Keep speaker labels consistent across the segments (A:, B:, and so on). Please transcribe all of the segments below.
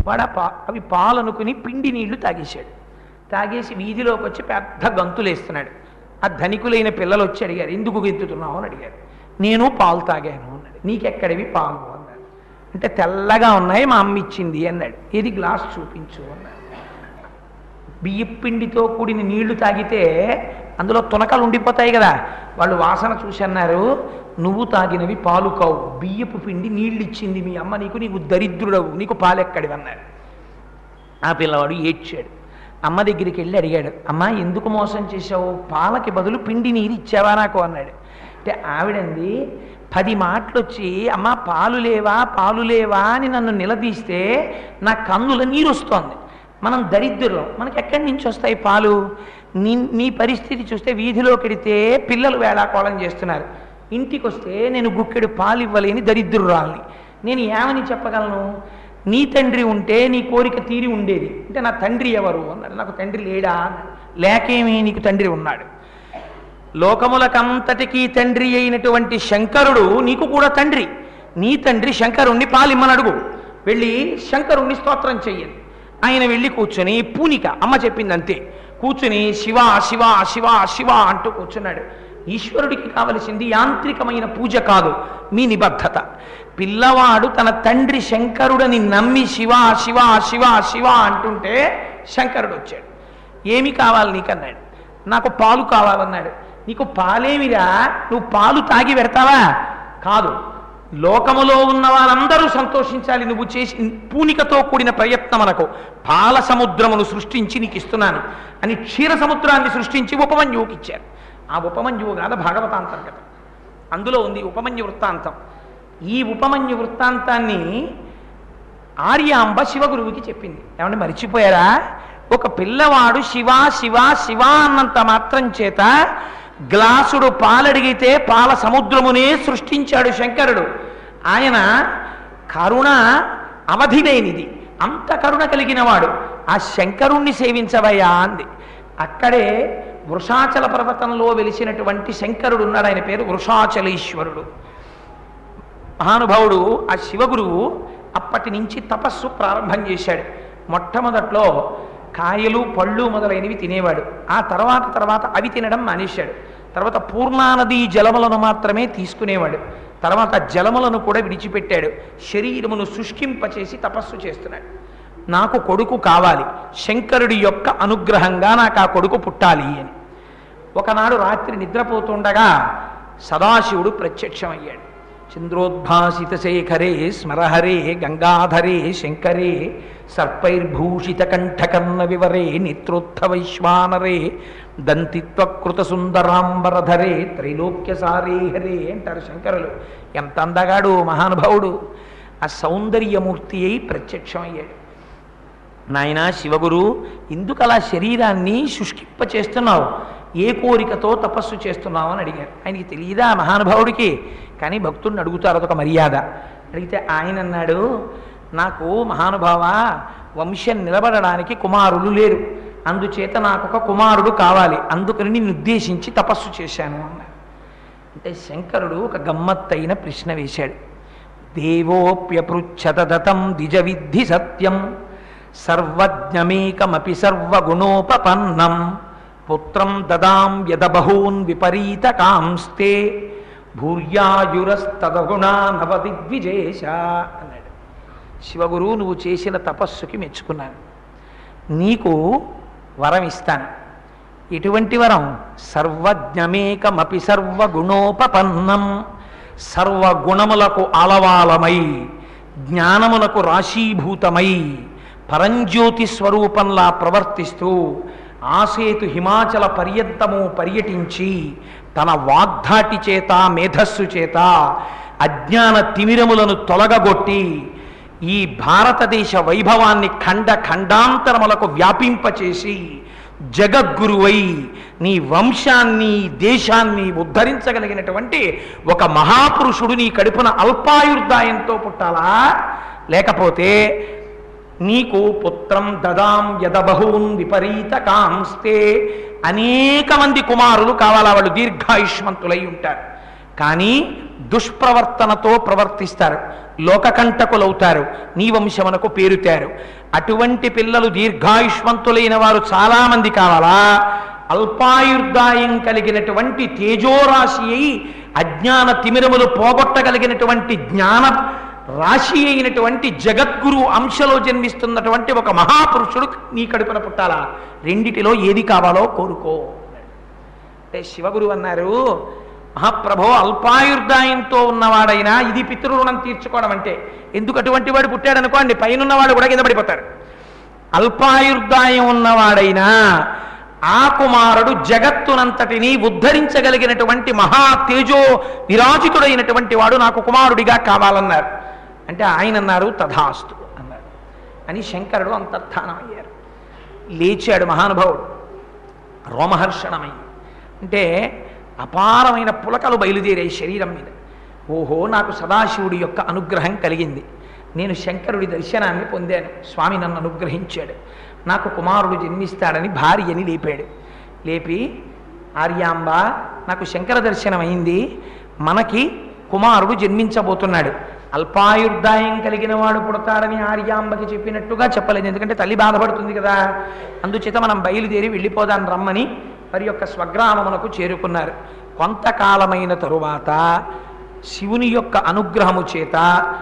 A: వాడు ఆ పా అవి పాలు అనుకుని పిండి నీళ్లు తాగేశాడు తాగేసి వీధిలోకి వచ్చి పెద్ద గంతులేస్తున్నాడు ఆ ధనికులైన పిల్లలు వచ్చి అడిగారు ఎందుకు గెంతుతున్నావు అని అడిగారు నేను పాలు తాగాను అన్నాడు నీకెక్కడివి పాలు అన్నాడు అంటే తెల్లగా ఉన్నాయి మా అమ్మ ఇచ్చింది అన్నాడు ఏది గ్లాస్ చూపించు అన్నాడు బియ్యపు పిండితో కూడిన నీళ్లు తాగితే అందులో తునకలు ఉండిపోతాయి కదా వాళ్ళు వాసన చూసి అన్నారు నువ్వు తాగినవి పాలు కావు బియ్యపు పిండి నీళ్ళు ఇచ్చింది మీ అమ్మ నీకు నీకు దరిద్రుడవు నీకు పాలెక్కడివి అన్నారు ఆ పిల్లవాడు ఏడ్చాడు అమ్మ దగ్గరికి వెళ్ళి అడిగాడు అమ్మ ఎందుకు మోసం చేశావు పాలకి బదులు పిండి నీరు ఇచ్చావా నాకు అన్నాడు అంటే ఆవిడంది పది మాటలు వచ్చి అమ్మ పాలు లేవా పాలు లేవా అని నన్ను నిలదీస్తే నా కన్నుల నీరు వస్తోంది మనం దరిద్రులం మనకి ఎక్కడి నుంచి వస్తాయి పాలు నీ నీ పరిస్థితి చూస్తే వీధిలోకి వెడితే పిల్లలు వేళాకోళం చేస్తున్నారు ఇంటికి వస్తే నేను గుక్కెడు పాలు ఇవ్వలేని దరిద్రురాల్ని నేను ఏమని చెప్పగలను నీ తండ్రి ఉంటే నీ కోరిక తీరి ఉండేది అంటే నా తండ్రి ఎవరు అన్నాడు నాకు తండ్రి లేడా అన్నాడు లేకేమీ నీకు తండ్రి ఉన్నాడు లోకములకంతటికీ తండ్రి అయినటువంటి శంకరుడు నీకు కూడా తండ్రి నీ తండ్రి శంకరుణ్ణి పాలిమ్మని అడుగు వెళ్ళి శంకరుణ్ణి స్తోత్రం చెయ్యండి ఆయన వెళ్ళి కూర్చొని పూనిక అమ్మ చెప్పింది అంతే కూర్చుని శివ శివ శివ శివ అంటూ కూర్చున్నాడు ఈశ్వరుడికి కావలసింది యాంత్రికమైన పూజ కాదు మీ నిబద్ధత పిల్లవాడు తన తండ్రి శంకరుడని నమ్మి శివ శివ శివ శివ అంటుంటే శంకరుడు వచ్చాడు ఏమి కావాలి నీకన్నాడు నాకు పాలు కావాలన్నాడు నీకు పాలేమిరా నువ్వు పాలు తాగి పెడతావా కాదు లోకములో ఉన్న వాళ్ళందరూ సంతోషించాలి నువ్వు చేసి పూనికతో కూడిన ప్రయత్నం అనకు పాల సముద్రమును సృష్టించి నీకు ఇస్తున్నాను అని క్షీర సముద్రాన్ని సృష్టించి ఉపమన్యువుకి ఇచ్చారు ఆ ఉపమన్యువు కాదు భాగవతాంతర్గతం అందులో ఉంది ఉపమన్యు వృత్తాంతం ఈ ఉపమన్యు వృత్తాంతాన్ని ఆర్యాంబ శివగురువుకి చెప్పింది ఏమంటే మర్చిపోయారా ఒక పిల్లవాడు శివ శివ శివ అన్నంత మాత్రం చేత గ్లాసుడు పాలడిగితే పాల సముద్రమునే సృష్టించాడు శంకరుడు ఆయన కరుణ అవధి లేనిది అంత కరుణ కలిగిన వాడు ఆ శంకరుణ్ణి సేవించవయ్యా అంది అక్కడే వృషాచల పర్వతంలో వెలిసినటువంటి శంకరుడు ఉన్నాడు ఆయన పేరు వృషాచలేశ్వరుడు మహానుభావుడు ఆ శివగురువు అప్పటి నుంచి తపస్సు ప్రారంభం చేశాడు మొట్టమొదట్లో కాయలు పళ్ళు మొదలైనవి తినేవాడు ఆ తర్వాత తర్వాత అవి తినడం మానేశాడు తర్వాత పూర్ణానది జలములను మాత్రమే తీసుకునేవాడు తర్వాత జలములను కూడా విడిచిపెట్టాడు శరీరమును శుష్కింపచేసి తపస్సు చేస్తున్నాడు నాకు కొడుకు కావాలి శంకరుడి యొక్క అనుగ్రహంగా నాకు ఆ కొడుకు పుట్టాలి అని ఒకనాడు రాత్రి నిద్రపోతుండగా సదాశివుడు ప్రత్యక్షమయ్యాడు చంద్రోద్భాసిత శేఖరే స్మరహరే గంగాధరే శంకరే సర్పైర్భూషిత కంఠకర్ణ వివరే నేత్రోత్థవైశ్వానరే దంతిత్వకృత సుందరాంబరధరే త్రైలోక్యసారే హరే అంటారు శంకరులు ఎంత అందగాడు మహానుభావుడు ఆ సౌందర్యమూర్తి అయి ప్రత్యక్షమయ్యాడు నాయనా శివగురు ఎందుకు అలా శరీరాన్ని శుష్కింప చేస్తున్నావు ఏ కోరికతో తపస్సు చేస్తున్నావు అని అడిగారు ఆయనకి తెలియదా మహానుభావుడికి కానీ భక్తుడిని అడుగుతారు అదొక మర్యాద అడిగితే ఆయన అన్నాడు నాకు మహానుభావ వంశం నిలబడడానికి కుమారులు లేరు అందుచేత నాకు ఒక కుమారుడు కావాలి అందుకని నిన్ను ఉద్దేశించి తపస్సు చేశాను అన్నారు అంటే శంకరుడు ఒక గమ్మత్తైన ప్రశ్న వేశాడు దేవోప్యపృచ్ఛతదతం దిజ విద్ధి సత్యం సర్వజ్ఞమేకమపి సర్వగుణోపపన్నం పుత్రం దదాం యద బహూన్ విపరీత కాంస్తే భూర్యాయురస్తదగుణా నవదిగ్విజేష అన్నాడు శివగురు నువ్వు చేసిన తపస్సుకి మెచ్చుకున్నాను నీకు వరం ఇస్తాను ఎటువంటి వరం సర్వజ్ఞమేకమపి సర్వగుణోపపన్నం సర్వగుణములకు ఆలవాలమై జ్ఞానములకు రాశీభూతమై పరంజ్యోతి స్వరూపంలా ప్రవర్తిస్తూ ఆసేతు హిమాచల పర్యంతము పర్యటించి తన వాగ్ధాటి చేత మేధస్సు చేత అజ్ఞాన తిమిరములను తొలగగొట్టి ఈ భారతదేశ వైభవాన్ని ఖండ ఖండాంతరములకు వ్యాపింపచేసి జగద్గురువై నీ వంశాన్ని దేశాన్ని ఉద్ధరించగలిగినటువంటి ఒక మహాపురుషుడు నీ కడుపున అల్పాయుర్దాయంతో పుట్టాలా లేకపోతే నీకు పుత్రం దదాం యదబహూన్ విపరీత కాంస్తే అనేక మంది కుమారులు కావాలా వాళ్ళు దీర్ఘాయుష్మంతులై ఉంటారు కానీ దుష్ప్రవర్తనతో ప్రవర్తిస్తారు లోకకంటకులవుతారు నీ వంశమునకు పేరుతారు అటువంటి పిల్లలు దీర్ఘాయుష్మంతులైన వారు చాలామంది కావాలా అల్పాయుర్దాయం కలిగినటువంటి తేజోరాశి అయి అజ్ఞాన తిమిరములు పోగొట్టగలిగినటువంటి జ్ఞాన రాశి అయినటువంటి జగద్గురు అంశలో జన్మిస్తున్నటువంటి ఒక మహాపురుషుడు నీ కడుపున పుట్టాలా రెండిటిలో ఏది కావాలో కోరుకో అంటే శివగురు అన్నారు మహాప్రభో అల్పాయుర్దాయంతో ఉన్నవాడైనా ఇది పితృరుణం తీర్చుకోవడం అంటే ఎందుకు అటువంటి వాడు పుట్టాడు అనుకోండి పైనున్నవాడు కూడా కింద పడిపోతారు అల్పాయుర్దాయం ఉన్నవాడైనా ఆ కుమారుడు జగత్తునంతటిని ఉద్ధరించగలిగినటువంటి మహా తేజో విరాజితుడైనటువంటి వాడు నాకు కుమారుడిగా కావాలన్నారు అంటే ఆయన అన్నారు తథాస్తు అన్నారు అని శంకరుడు అంతర్ధానం అయ్యారు లేచాడు మహానుభావుడు రోమహర్షణమై అంటే అపారమైన పులకలు బయలుదేరాయి శరీరం మీద ఓహో నాకు సదాశివుడి యొక్క అనుగ్రహం కలిగింది నేను శంకరుడి దర్శనాన్ని పొందాను స్వామి నన్ను అనుగ్రహించాడు నాకు కుమారుడు జన్మిస్తాడని భార్యని లేపాడు లేపి ఆర్యాంబ నాకు శంకర దర్శనం అయింది మనకి కుమారుడు జన్మించబోతున్నాడు అల్పాయుర్దాయం కలిగిన వాడు పుడతాడని ఆర్యాంబకి చెప్పినట్టుగా చెప్పలేదు ఎందుకంటే తల్లి బాధపడుతుంది కదా అందుచేత మనం బయలుదేరి వెళ్ళిపోదాం రమ్మని వారి యొక్క స్వగ్రామమునకు చేరుకున్నారు కొంతకాలమైన తరువాత శివుని యొక్క అనుగ్రహము చేత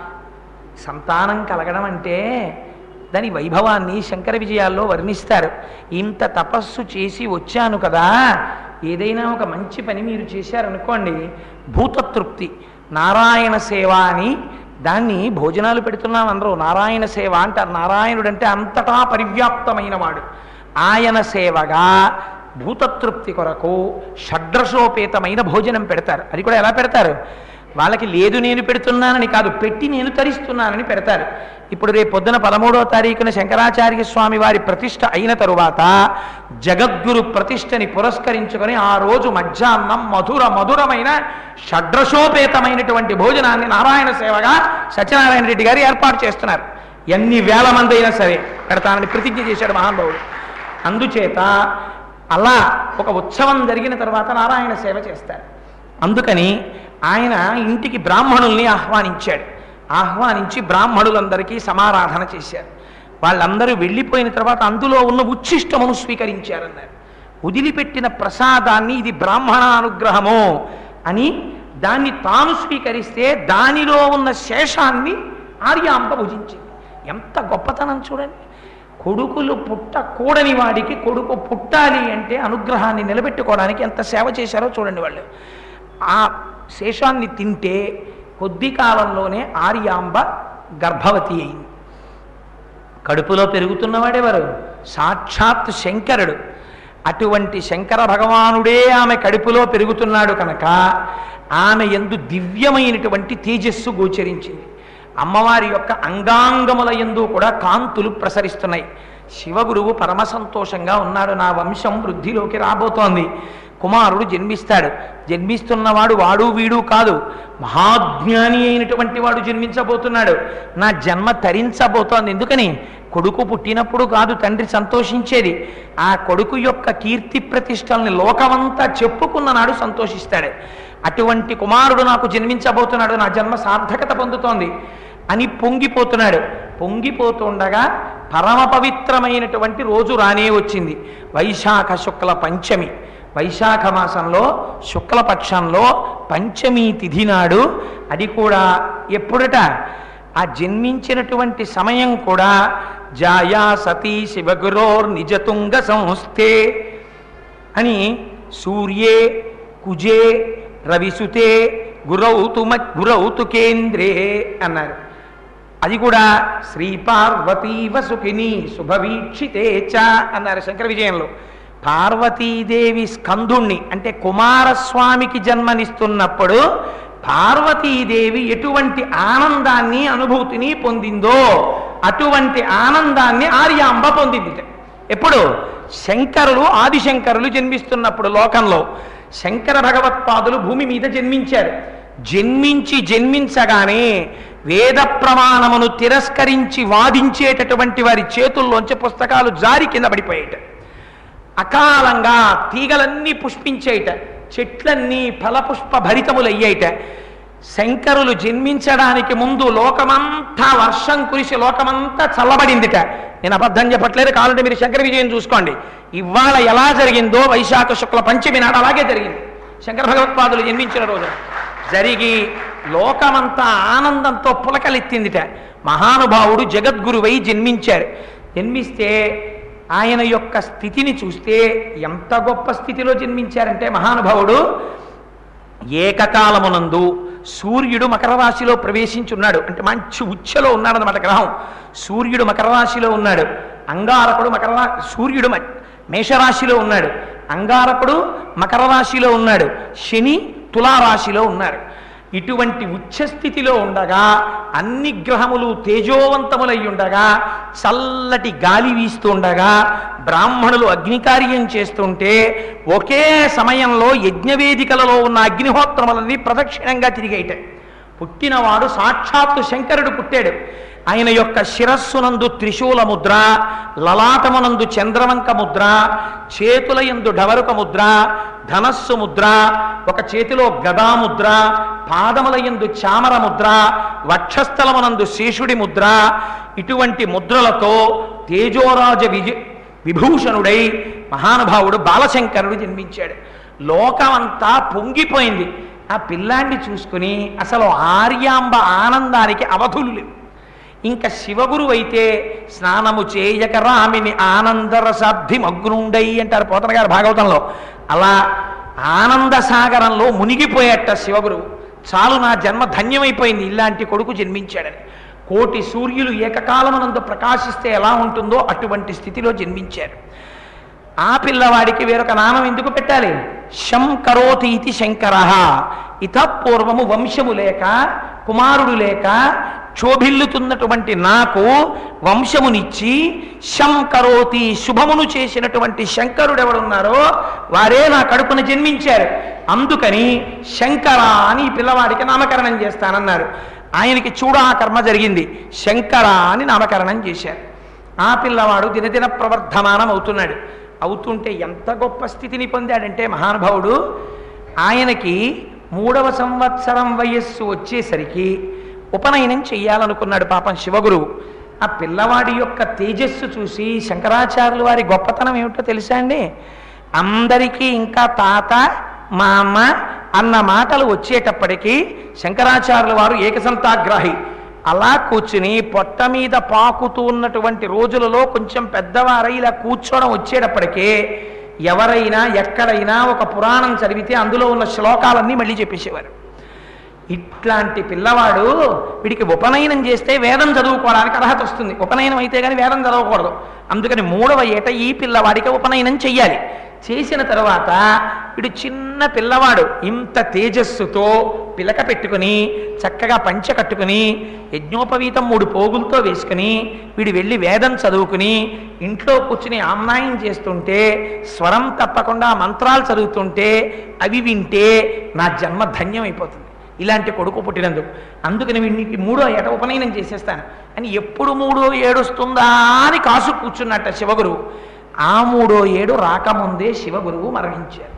A: సంతానం కలగడం అంటే దాని వైభవాన్ని శంకర విజయాల్లో వర్ణిస్తారు ఇంత తపస్సు చేసి వచ్చాను కదా ఏదైనా ఒక మంచి పని మీరు చేశారనుకోండి భూతతృప్తి నారాయణ సేవ అని దాన్ని భోజనాలు పెడుతున్నాం అందరూ నారాయణ సేవ అంటారు నారాయణుడు అంటే అంతటా పరివ్యాప్తమైన వాడు ఆయన సేవగా భూతతృప్తి కొరకు షడ్రసోపేతమైన భోజనం పెడతారు అది కూడా ఎలా పెడతారు వాళ్ళకి లేదు నేను పెడుతున్నానని కాదు పెట్టి నేను తరిస్తున్నానని పెడతారు ఇప్పుడు రేపు పొద్దున పదమూడవ తారీఖున శంకరాచార్య స్వామి వారి ప్రతిష్ట అయిన తరువాత జగద్గురు ప్రతిష్టని పురస్కరించుకొని ఆ రోజు మధ్యాహ్నం మధుర మధురమైన షడ్రసోపేతమైనటువంటి భోజనాన్ని నారాయణ సేవగా సత్యనారాయణ రెడ్డి గారు ఏర్పాటు చేస్తున్నారు ఎన్ని వేల మంది అయినా సరే పెడతానని ప్రతిజ్ఞ చేశాడు మహానుభావుడు అందుచేత అలా ఒక ఉత్సవం జరిగిన తర్వాత నారాయణ సేవ చేస్తారు అందుకని ఆయన ఇంటికి బ్రాహ్మణుల్ని ఆహ్వానించాడు ఆహ్వానించి బ్రాహ్మణులందరికీ సమారాధన చేశారు వాళ్ళందరూ వెళ్ళిపోయిన తర్వాత అందులో ఉన్న ఉచ్ఛిష్టమును స్వీకరించారన్నారు వదిలిపెట్టిన ప్రసాదాన్ని ఇది బ్రాహ్మణ అనుగ్రహము అని దాన్ని తాను స్వీకరిస్తే దానిలో ఉన్న శేషాన్ని ఆర్యాంబ భుజించింది ఎంత గొప్పతనం చూడండి కొడుకులు పుట్టకూడని వాడికి కొడుకు పుట్టాలి అంటే అనుగ్రహాన్ని నిలబెట్టుకోవడానికి ఎంత సేవ చేశారో చూడండి వాళ్ళు ఆ శేషాన్ని తింటే కొద్ది కాలంలోనే ఆర్యాంబ గర్భవతి అయింది కడుపులో పెరుగుతున్నవాడెవరు సాక్షాత్ శంకరుడు అటువంటి శంకర భగవానుడే ఆమె కడుపులో పెరుగుతున్నాడు కనుక ఆమె ఎందు దివ్యమైనటువంటి తేజస్సు గోచరించింది అమ్మవారి యొక్క అంగాంగముల ఎందు కూడా కాంతులు ప్రసరిస్తున్నాయి శివగురువు పరమ సంతోషంగా ఉన్నాడు నా వంశం వృద్ధిలోకి రాబోతోంది కుమారుడు జన్మిస్తాడు జన్మిస్తున్నవాడు వాడు వీడు కాదు మహాజ్ఞాని అయినటువంటి వాడు జన్మించబోతున్నాడు నా జన్మ తరించబోతోంది ఎందుకని కొడుకు పుట్టినప్పుడు కాదు తండ్రి సంతోషించేది ఆ కొడుకు యొక్క కీర్తి ప్రతిష్టల్ని లోకమంతా చెప్పుకున్న నాడు సంతోషిస్తాడు అటువంటి కుమారుడు నాకు జన్మించబోతున్నాడు నా జన్మ సార్థకత పొందుతోంది అని పొంగిపోతున్నాడు పొంగిపోతుండగా పరమ పవిత్రమైనటువంటి రోజు రానే వచ్చింది వైశాఖ శుక్ల పంచమి వైశాఖ మాసంలో శుక్లపక్షంలో పంచమి తిథి నాడు అది కూడా ఎప్పుడట ఆ జన్మించినటువంటి సమయం కూడా జాయా సతీ శివగురోర్ నిజతుంగ సంస్థే అని సూర్యే కుజే రవిసుతే గురౌతు మ గురౌతు కేంద్రే అన్నారు అది కూడా శ్రీ పార్వతీ వసుకిని శుభవీక్షితే చ అన్నారు శంకర విజయంలో పార్వతీదేవి స్కందుణ్ణి అంటే కుమారస్వామికి జన్మనిస్తున్నప్పుడు పార్వతీదేవి ఎటువంటి ఆనందాన్ని అనుభూతిని పొందిందో అటువంటి ఆనందాన్ని ఆర్యాంబ పొందింది ఎప్పుడు శంకరులు ఆదిశంకరులు జన్మిస్తున్నప్పుడు లోకంలో శంకర భగవత్పాదులు భూమి మీద జన్మించారు జన్మించి జన్మించగానే వేద ప్రమాణమును తిరస్కరించి వాదించేటటువంటి వారి చేతుల్లోంచి పుస్తకాలు జారి కింద పడిపోయేట అకాలంగా తీగలన్నీ పుష్పించేయట చెట్లన్నీ ఫలపుష్ప భరితములయ్యేట శంకరులు జన్మించడానికి ముందు లోకమంతా వర్షం కురిసి లోకమంతా చల్లబడిందిట నేను అబద్ధం చెప్పట్లేదు కావాలంటే మీరు శంకర విజయం చూసుకోండి ఇవాళ ఎలా జరిగిందో వైశాఖ శుక్ల పంచమి నాడు అలాగే జరిగింది శంకర భగవత్పాదులు జన్మించిన రోజు జరిగి లోకమంతా ఆనందంతో పులకలెత్తిందిట మహానుభావుడు జగద్గురువై జన్మించారు జన్మిస్తే ఆయన యొక్క స్థితిని చూస్తే ఎంత గొప్ప స్థితిలో జన్మించారంటే మహానుభావుడు ఏకకాలమునందు సూర్యుడు మకర రాశిలో ప్రవేశించున్నాడు అంటే మంచి ఉచ్చలో ఉన్నాడనమాట గ్రహం సూర్యుడు మకర రాశిలో ఉన్నాడు అంగారకుడు మకర రా- సూర్యుడు మ- మేషరాశిలో ఉన్నాడు అంగారకుడు మకర రాశిలో ఉన్నాడు శని తులారాశిలో ఉన్నాడు ఇటువంటి ఉచ్చస్థితిలో ఉండగా అన్ని గ్రహములు తేజోవంతములై ఉండగా చల్లటి గాలి వీస్తుండగా బ్రాహ్మణులు అగ్నికార్యం చేస్తుంటే ఒకే సమయంలో యజ్ఞవేదికలలో ఉన్న అగ్నిహోత్రములన్నీ ప్రదక్షిణంగా తిరిగేట పుట్టినవాడు సాక్షాత్తు శంకరుడు పుట్టాడు ఆయన యొక్క శిరస్సునందు త్రిశూల ముద్ర లలాటమునందు చంద్రవంక ముద్ర చేతుల యందు ఢవరుక ముద్ర ధనస్సు ముద్ర ఒక చేతిలో గదాముద్ర పాదముల యందు చామర ముద్ర వక్షస్థలమునందు శేషుడి ముద్ర ఇటువంటి ముద్రలతో తేజోరాజ విజ విభూషణుడై మహానుభావుడు బాలశంకరుడు జన్మించాడు లోకమంతా పొంగిపోయింది ఆ పిల్లాన్ని చూసుకుని అసలు ఆర్యాంబ ఆనందానికి అవధులు లేవు ఇంకా శివగురు అయితే స్నానము చేయక రామిని ఆనందరసాబ్ది మగ్నుండై అంటారు పోతన గారు భాగవతంలో అలా ఆనంద సాగరంలో మునిగిపోయేట శివగురువు చాలు నా జన్మ ధన్యమైపోయింది ఇలాంటి కొడుకు జన్మించాడని కోటి సూర్యులు ఏకకాలమునందు ప్రకాశిస్తే ఎలా ఉంటుందో అటువంటి స్థితిలో జన్మించారు ఆ పిల్లవాడికి వేరొక నామం ఎందుకు పెట్టాలి శం కరోతి ఇది శంకర ఇత పూర్వము వంశము లేక కుమారుడు లేక క్షోభిల్లుతున్నటువంటి నాకు వంశమునిచ్చి శం కరోతి శుభమును చేసినటువంటి శంకరుడు ఎవడున్నారో వారే నా కడుపున జన్మించారు అందుకని శంకర అని ఈ పిల్లవాడికి నామకరణం చేస్తానన్నారు ఆయనకి చూడ ఆ కర్మ జరిగింది శంకర అని నామకరణం చేశారు ఆ పిల్లవాడు దినదిన ప్రవర్ధమానం అవుతున్నాడు అవుతుంటే ఎంత గొప్ప స్థితిని పొందాడంటే మహానుభావుడు ఆయనకి మూడవ సంవత్సరం వయస్సు వచ్చేసరికి ఉపనయనం చెయ్యాలనుకున్నాడు పాపం శివగురువు ఆ పిల్లవాడి యొక్క తేజస్సు చూసి శంకరాచార్యుల వారి గొప్పతనం ఏమిటో తెలుసా అండి అందరికీ ఇంకా తాత మా అమ్మ అన్న మాటలు వచ్చేటప్పటికీ శంకరాచార్యుల వారు ఏకసంతాగ్రాహి అలా కూర్చుని పొట్ట మీద పాకుతూ ఉన్నటువంటి రోజులలో కొంచెం పెద్దవారై ఇలా కూర్చోవడం వచ్చేటప్పటికే ఎవరైనా ఎక్కడైనా ఒక పురాణం చదివితే అందులో ఉన్న శ్లోకాలన్నీ మళ్ళీ చెప్పేసేవారు ఇట్లాంటి పిల్లవాడు వీడికి ఉపనయనం చేస్తే వేదం చదువుకోవడానికి అర్హత వస్తుంది ఉపనయనం అయితే కానీ వేదం చదవకూడదు అందుకని మూడవ ఏట ఈ పిల్లవాడికి ఉపనయనం చెయ్యాలి చేసిన తర్వాత వీడు చిన్న పిల్లవాడు ఇంత తేజస్సుతో పిలక పెట్టుకుని చక్కగా పంచ కట్టుకుని యజ్ఞోపవీతం మూడు పోగులతో వేసుకుని వీడు వెళ్ళి వేదం చదువుకుని ఇంట్లో కూర్చుని ఆమ్నాయం చేస్తుంటే స్వరం తప్పకుండా మంత్రాలు చదువుతుంటే అవి వింటే నా జన్మ ధన్యమైపోతుంది ఇలాంటి కొడుకు పుట్టినందుకు అందుకని వీడికి మూడో ఏట ఉపనయనం చేసేస్తాను అని ఎప్పుడు మూడో ఏడుస్తుందా అని కాసు కూర్చున్నట్ట శివగురువు ఆ మూడో ఏడు రాకముందే శివగురువు మరణించారు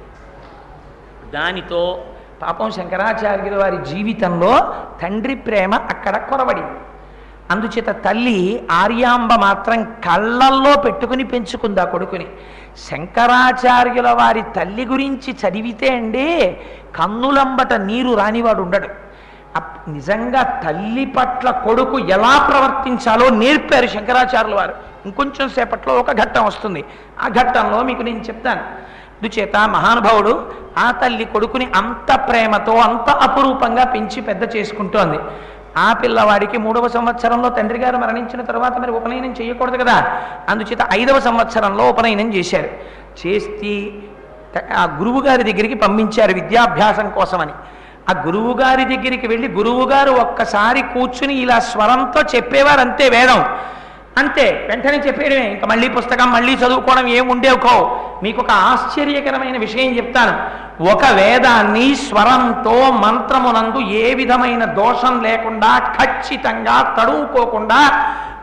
A: దానితో పాపం శంకరాచార్యుల వారి జీవితంలో తండ్రి ప్రేమ అక్కడ కొరబడింది అందుచేత తల్లి ఆర్యాంబ మాత్రం కళ్ళల్లో పెట్టుకుని పెంచుకుంది ఆ కొడుకుని శంకరాచార్యుల వారి తల్లి గురించి చదివితే అండి కన్నులంబట నీరు రానివాడు ఉండడు అప్- నిజంగా తల్లి పట్ల కొడుకు ఎలా ప్రవర్తించాలో నేర్పారు శంకరాచార్యుల వారు ఇంకొంచెం సేపట్లో ఒక ఘట్టం వస్తుంది ఆ ఘట్టంలో మీకు నేను చెప్తాను అందుచేత మహానుభావుడు ఆ తల్లి కొడుకుని అంత ప్రేమతో అంత అపురూపంగా పెంచి పెద్ద చేసుకుంటోంది ఆ పిల్లవాడికి మూడవ సంవత్సరంలో తండ్రి గారు మరణించిన తర్వాత మరి ఉపనయనం చేయకూడదు కదా అందుచేత ఐదవ సంవత్సరంలో ఉపనయనం చేశారు చేసి త- ఆ గురువు గారి దగ్గరికి పంపించారు విద్యాభ్యాసం కోసమని ఆ గురువు గారి దగ్గరికి వెళ్ళి గురువు గారు ఒక్కసారి కూర్చుని ఇలా స్వరంతో చెప్పేవారు అంతే వేదం అంతే వెంటనే చెప్పేయడమే ఇంకా మళ్ళీ పుస్తకం మళ్ళీ చదువుకోవడం ఏం ఉండేవి కావు మీకు ఒక ఆశ్చర్యకరమైన విషయం చెప్తాను ఒక వేదాన్ని స్వరంతో మంత్రమునందు ఏ విధమైన దోషం లేకుండా ఖచ్చితంగా తడువుకోకుండా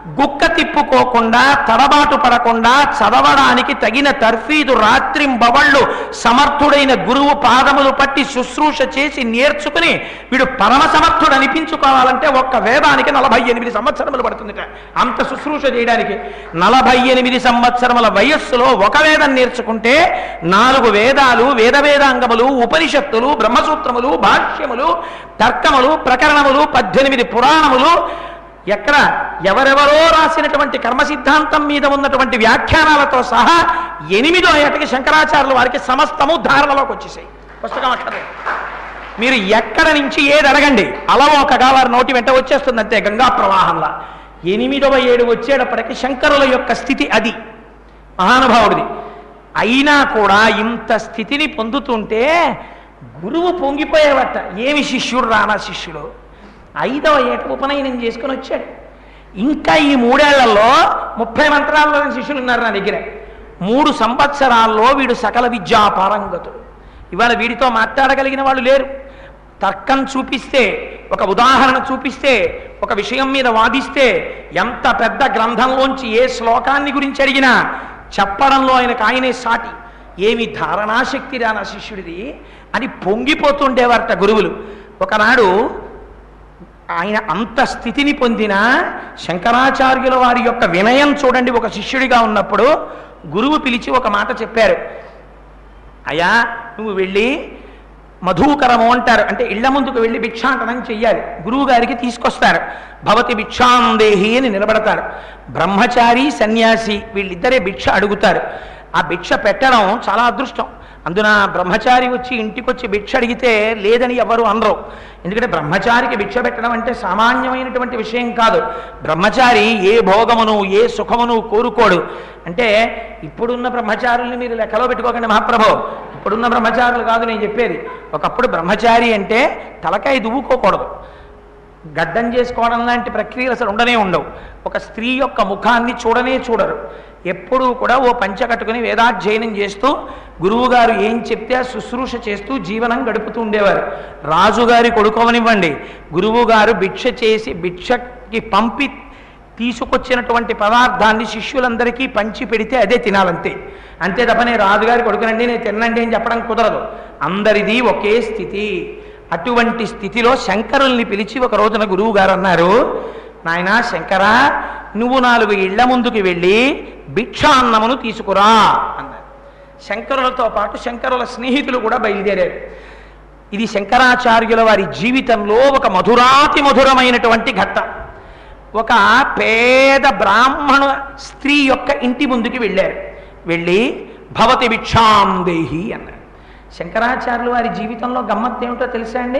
A: గుక్క తిప్పుకోకుండా తడబాటు పడకుండా చదవడానికి తగిన తర్ఫీదు రాత్రింబవళ్ళు సమర్థుడైన గురువు పాదములు పట్టి శుశ్రూష చేసి నేర్చుకుని వీడు పరమ సమర్థుడు అనిపించుకోవాలంటే ఒక్క వేదానికి నలభై ఎనిమిది సంవత్సరములు పడుతుందిట అంత శుశ్రూష చేయడానికి నలభై ఎనిమిది సంవత్సరముల వయస్సులో ఒక వేదం నేర్చుకుంటే నాలుగు వేదాలు వేద వేదాంగములు ఉపనిషత్తులు బ్రహ్మసూత్రములు భాష్యములు తర్కములు ప్రకరణములు పద్దెనిమిది పురాణములు ఎక్కడ ఎవరెవరో రాసినటువంటి కర్మ సిద్ధాంతం మీద ఉన్నటువంటి వ్యాఖ్యానాలతో సహా ఎనిమిదో ఏటకి శంకరాచార్యులు వారికి సమస్తము ధారణలోకి వచ్చేసాయి పుస్తకం అక్కడే మీరు ఎక్కడ నుంచి ఏది అడగండి అలవోకగా వారి నోటి వెంట వచ్చేస్తుంది అంతే గంగా ప్రవాహంలా ఎనిమిదవ ఏడు వచ్చేటప్పటికి శంకరుల యొక్క స్థితి అది మహానుభావుడిది అయినా కూడా ఇంత స్థితిని పొందుతుంటే గురువు పొంగిపోయేవట ఏమి శిష్యుడు రానా శిష్యుడు ఐదవ ఏట ఉపనయనం చేసుకుని వచ్చాడు ఇంకా ఈ మూడేళ్లలో ముప్పై మంత్రాల్లో శిష్యులు ఉన్నారు నా దగ్గర మూడు సంవత్సరాల్లో వీడు సకల విద్యా పారంగతుడు ఇవాళ వీడితో మాట్లాడగలిగిన వాళ్ళు లేరు తర్కం చూపిస్తే ఒక ఉదాహరణ చూపిస్తే ఒక విషయం మీద వాదిస్తే ఎంత పెద్ద గ్రంథంలోంచి ఏ శ్లోకాన్ని గురించి అడిగినా చెప్పడంలో ఆయనకు ఆయనే సాటి ఏమి ధారణాశక్తి రానా శిష్యుడిది అని పొంగిపోతుండేవారట గురువులు ఒకనాడు ఆయన అంత స్థితిని పొందిన శంకరాచార్యుల వారి యొక్క వినయం చూడండి ఒక శిష్యుడిగా ఉన్నప్పుడు గురువు పిలిచి ఒక మాట చెప్పారు అయ్యా నువ్వు వెళ్ళి మధుకరము అంటారు అంటే ఇళ్ల ముందుకు వెళ్ళి భిక్షాటనం చెయ్యాలి గురువు గారికి తీసుకొస్తారు భవతి భిక్షాందేహి అని నిలబడతారు బ్రహ్మచారి సన్యాసి వీళ్ళిద్దరే భిక్ష అడుగుతారు ఆ భిక్ష పెట్టడం చాలా అదృష్టం అందున బ్రహ్మచారి వచ్చి ఇంటికి వచ్చి భిక్ష అడిగితే లేదని ఎవరు అనరు ఎందుకంటే బ్రహ్మచారికి భిక్ష పెట్టడం అంటే సామాన్యమైనటువంటి విషయం కాదు బ్రహ్మచారి ఏ భోగమును ఏ సుఖమును కోరుకోడు అంటే ఇప్పుడున్న బ్రహ్మచారుల్ని మీరు లెక్కలో పెట్టుకోకండి మహాప్రభు ఇప్పుడున్న బ్రహ్మచారులు కాదు నేను చెప్పేది ఒకప్పుడు బ్రహ్మచారి అంటే తలకాయ దువ్వుకోకూడదు గడ్డం చేసుకోవడం లాంటి ప్రక్రియలు అసలు ఉండనే ఉండవు ఒక స్త్రీ యొక్క ముఖాన్ని చూడనే చూడరు ఎప్పుడూ కూడా ఓ పంచ కట్టుకుని వేదాధ్యయనం చేస్తూ గురువుగారు ఏం చెప్తే ఆ శుశ్రూష చేస్తూ జీవనం గడుపుతూ ఉండేవారు రాజుగారి కొడుకోవనివ్వండి గురువుగారు భిక్ష చేసి భిక్షకి పంపి తీసుకొచ్చినటువంటి పదార్థాన్ని శిష్యులందరికీ పంచి పెడితే అదే తినాలంతే అంతే తప్ప నేను రాజుగారి కొడుకునండి నేను తినండి అని చెప్పడం కుదరదు అందరిది ఒకే స్థితి అటువంటి స్థితిలో శంకరుల్ని పిలిచి ఒక రోజున గురువు గారు అన్నారు నాయనా శంకరా నువ్వు నాలుగు ఇళ్ల ముందుకు వెళ్ళి భిక్షాన్నమును తీసుకురా అన్నారు శంకరులతో పాటు శంకరుల స్నేహితులు కూడా బయలుదేరారు ఇది శంకరాచార్యుల వారి జీవితంలో ఒక మధురాతి మధురమైనటువంటి ఘట్టం ఒక పేద బ్రాహ్మణ స్త్రీ యొక్క ఇంటి ముందుకి వెళ్ళారు వెళ్ళి భవతి భిక్షాం దేహి అన్నారు శంకరాచార్యులు వారి జీవితంలో గమ్మత్తు ఏమిటో తెలుసా అండి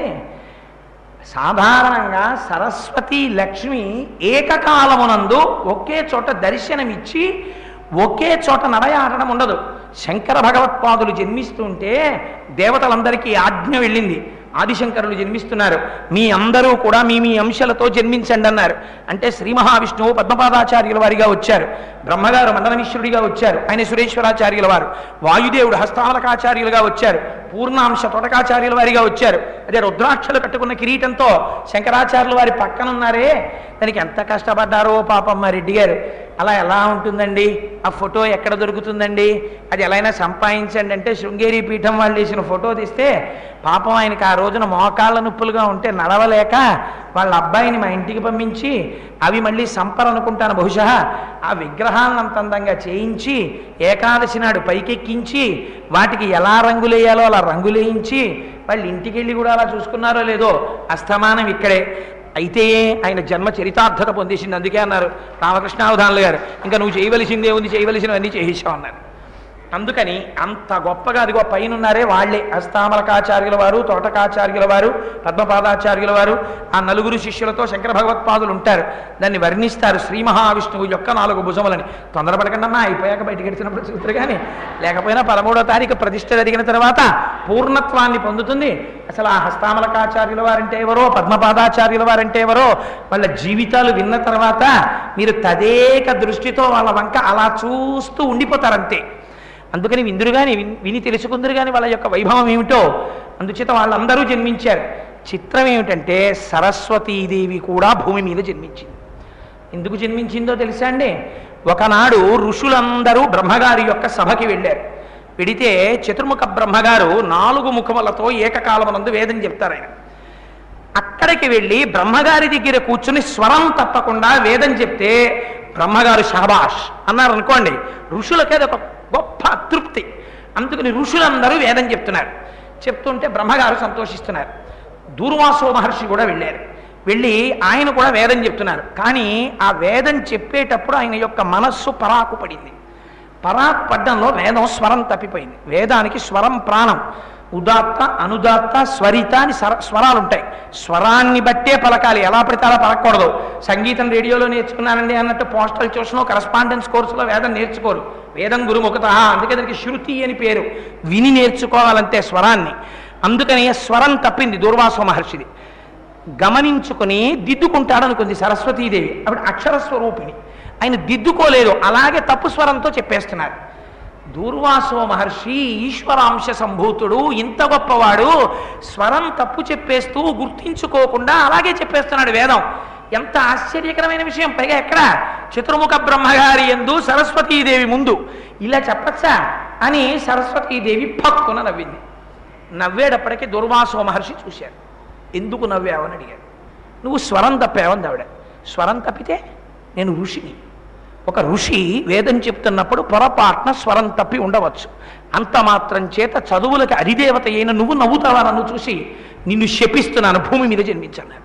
A: సాధారణంగా సరస్వతి లక్ష్మి ఏకకాలమునందు ఒకే చోట దర్శనమిచ్చి ఒకే చోట నడయాడడం ఉండదు శంకర భగవత్పాదులు జన్మిస్తుంటే దేవతలందరికీ ఆజ్ఞ వెళ్ళింది ఆదిశంకరులు జన్మిస్తున్నారు మీ అందరూ కూడా మీ మీ అంశాలతో జన్మించండి అన్నారు అంటే శ్రీ మహావిష్ణువు పద్మపాదాచార్యుల వారిగా వచ్చారు బ్రహ్మగారు మండలమిశ్వరుడిగా వచ్చారు ఆయన సురేశ్వరాచార్యుల వారు వాయుదేవుడు హస్తామలకాచార్యులుగా వచ్చారు పూర్ణాంశ తొటకాచార్యుల వారిగా వచ్చారు అదే రుద్రాక్షలు కట్టుకున్న కిరీటంతో శంకరాచార్యుల వారి పక్కనున్నారే దానికి ఎంత కష్టపడ్డారో పాపం మా రెడ్డి గారు అలా ఎలా ఉంటుందండి ఆ ఫోటో ఎక్కడ దొరుకుతుందండి అది ఎలా అయినా సంపాదించండి అంటే శృంగేరి పీఠం వాళ్ళు వేసిన ఫోటో తీస్తే పాపం ఆయనకి ఆ రోజున మోకాళ్ళ నొప్పులుగా ఉంటే నడవలేక వాళ్ళ అబ్బాయిని మా ఇంటికి పంపించి అవి మళ్ళీ సంపరనుకుంటాను బహుశా ఆ విగ్రహాలను అంత అందంగా చేయించి ఏకాదశి నాడు పైకెక్కించి వాటికి ఎలా రంగులేయాలో అలా రంగులేయించి వాళ్ళు ఇంటికి వెళ్ళి కూడా అలా చూసుకున్నారో లేదో అస్తమానం ఇక్కడే అయితే ఆయన జన్మ చరితార్థత పొందేసింది అందుకే అన్నారు రామకృష్ణావధానులు గారు ఇంకా నువ్వు చేయవలసిందే ఉంది చేయవలసినవన్నీ చేసేసావు అన్నారు అందుకని అంత గొప్పగా అదిగో పైన ఉన్నారే వాళ్ళే హస్తామలకాచార్యుల వారు తోటకాచార్యుల వారు పద్మపాదాచార్యుల వారు ఆ నలుగురు శిష్యులతో శంకర భగవత్పాదులు ఉంటారు దాన్ని వర్ణిస్తారు శ్రీ మహావిష్ణువు యొక్క నాలుగు భుజములని తొందరపడకండి అమ్మా అయిపోయాక బయటికి ఎడిచినప్పుడు చూస్తారు కానీ లేకపోయినా పదమూడో తారీఖు ప్రతిష్ట జరిగిన తర్వాత పూర్ణత్వాన్ని పొందుతుంది అసలు ఆ హస్తామలకాచార్యుల వారంటే ఎవరో పద్మపాదాచార్యుల వారంటే ఎవరో వాళ్ళ జీవితాలు విన్న తర్వాత మీరు తదేక దృష్టితో వాళ్ళ వంక అలా చూస్తూ ఉండిపోతారంతే అందుకని విందురు కానీ విని తెలుసుకుందరు కానీ వాళ్ళ యొక్క వైభవం ఏమిటో అందుచేత వాళ్ళందరూ జన్మించారు చిత్రం ఏమిటంటే సరస్వతీదేవి కూడా భూమి మీద జన్మించింది ఎందుకు జన్మించిందో తెలుసా అండి ఒకనాడు ఋషులందరూ బ్రహ్మగారి యొక్క సభకి వెళ్ళారు వెడితే చతుర్ముఖ బ్రహ్మగారు నాలుగు ముఖములతో ఏకకాలమునందు వేదం చెప్తారు ఆయన అక్కడికి వెళ్ళి బ్రహ్మగారి దగ్గర కూర్చుని స్వరం తప్పకుండా వేదం చెప్తే బ్రహ్మగారు షహబాష్ అన్నారు అనుకోండి ఋషులకి అది ఒక గొప్ప తృప్తి అందుకని ఋషులందరూ వేదం చెప్తున్నారు చెప్తుంటే బ్రహ్మగారు సంతోషిస్తున్నారు దూర్వాసో మహర్షి కూడా వెళ్ళారు వెళ్ళి ఆయన కూడా వేదం చెప్తున్నారు కానీ ఆ వేదం చెప్పేటప్పుడు ఆయన యొక్క మనస్సు పరాకు పడింది పరాకు పడ్డంలో వేదం స్వరం తప్పిపోయింది వేదానికి స్వరం ప్రాణం ఉదాత్త అనుదాత్త స్వరిత అని స్వర స్వరాలు ఉంటాయి స్వరాన్ని బట్టే పలకాలి ఎలా పడితే అలా పలకూడదు సంగీతం రేడియోలో నేర్చుకున్నానండి అన్నట్టు పోస్టల్ ట్యూషన్ కరస్పాండెన్స్ కోర్సులో వేదం నేర్చుకోరు వేదం గురుముఖత అందుకే దానికి శృతి అని పేరు విని నేర్చుకోవాలంటే స్వరాన్ని అందుకని స్వరం తప్పింది దూర్వాస మహర్షిది గమనించుకుని దిద్దుకుంటాడనుకుంది సరస్వతీదేవి అప్పుడు అక్షర స్వరూపిణి ఆయన దిద్దుకోలేదు అలాగే తప్పు స్వరంతో చెప్పేస్తున్నారు దూర్వాసో మహర్షి ఈశ్వరాంశ సంభూతుడు ఇంత గొప్పవాడు స్వరం తప్పు చెప్పేస్తూ గుర్తించుకోకుండా అలాగే చెప్పేస్తున్నాడు వేదం ఎంత ఆశ్చర్యకరమైన విషయం పైగా ఎక్కడ చతుర్ముఖ బ్రహ్మగారి ఎందు సరస్వతీదేవి ముందు ఇలా చెప్పచ్చా అని సరస్వతీదేవి పక్కున నవ్వింది నవ్వేటప్పటికీ దుర్వాసో మహర్షి చూశారు ఎందుకు నవ్వావని అడిగాడు నువ్వు స్వరం తప్పావని ఆవిడ స్వరం తప్పితే నేను ఋషిని ఒక ఋషి వేదం చెప్తున్నప్పుడు పొరపాటున స్వరం తప్పి ఉండవచ్చు అంత మాత్రం చేత చదువులకి అధిదేవత అయిన నువ్వు నవ్వుతావా నన్ను చూసి నిన్ను శపిస్తున్నాను భూమి మీద జన్మించన్నాను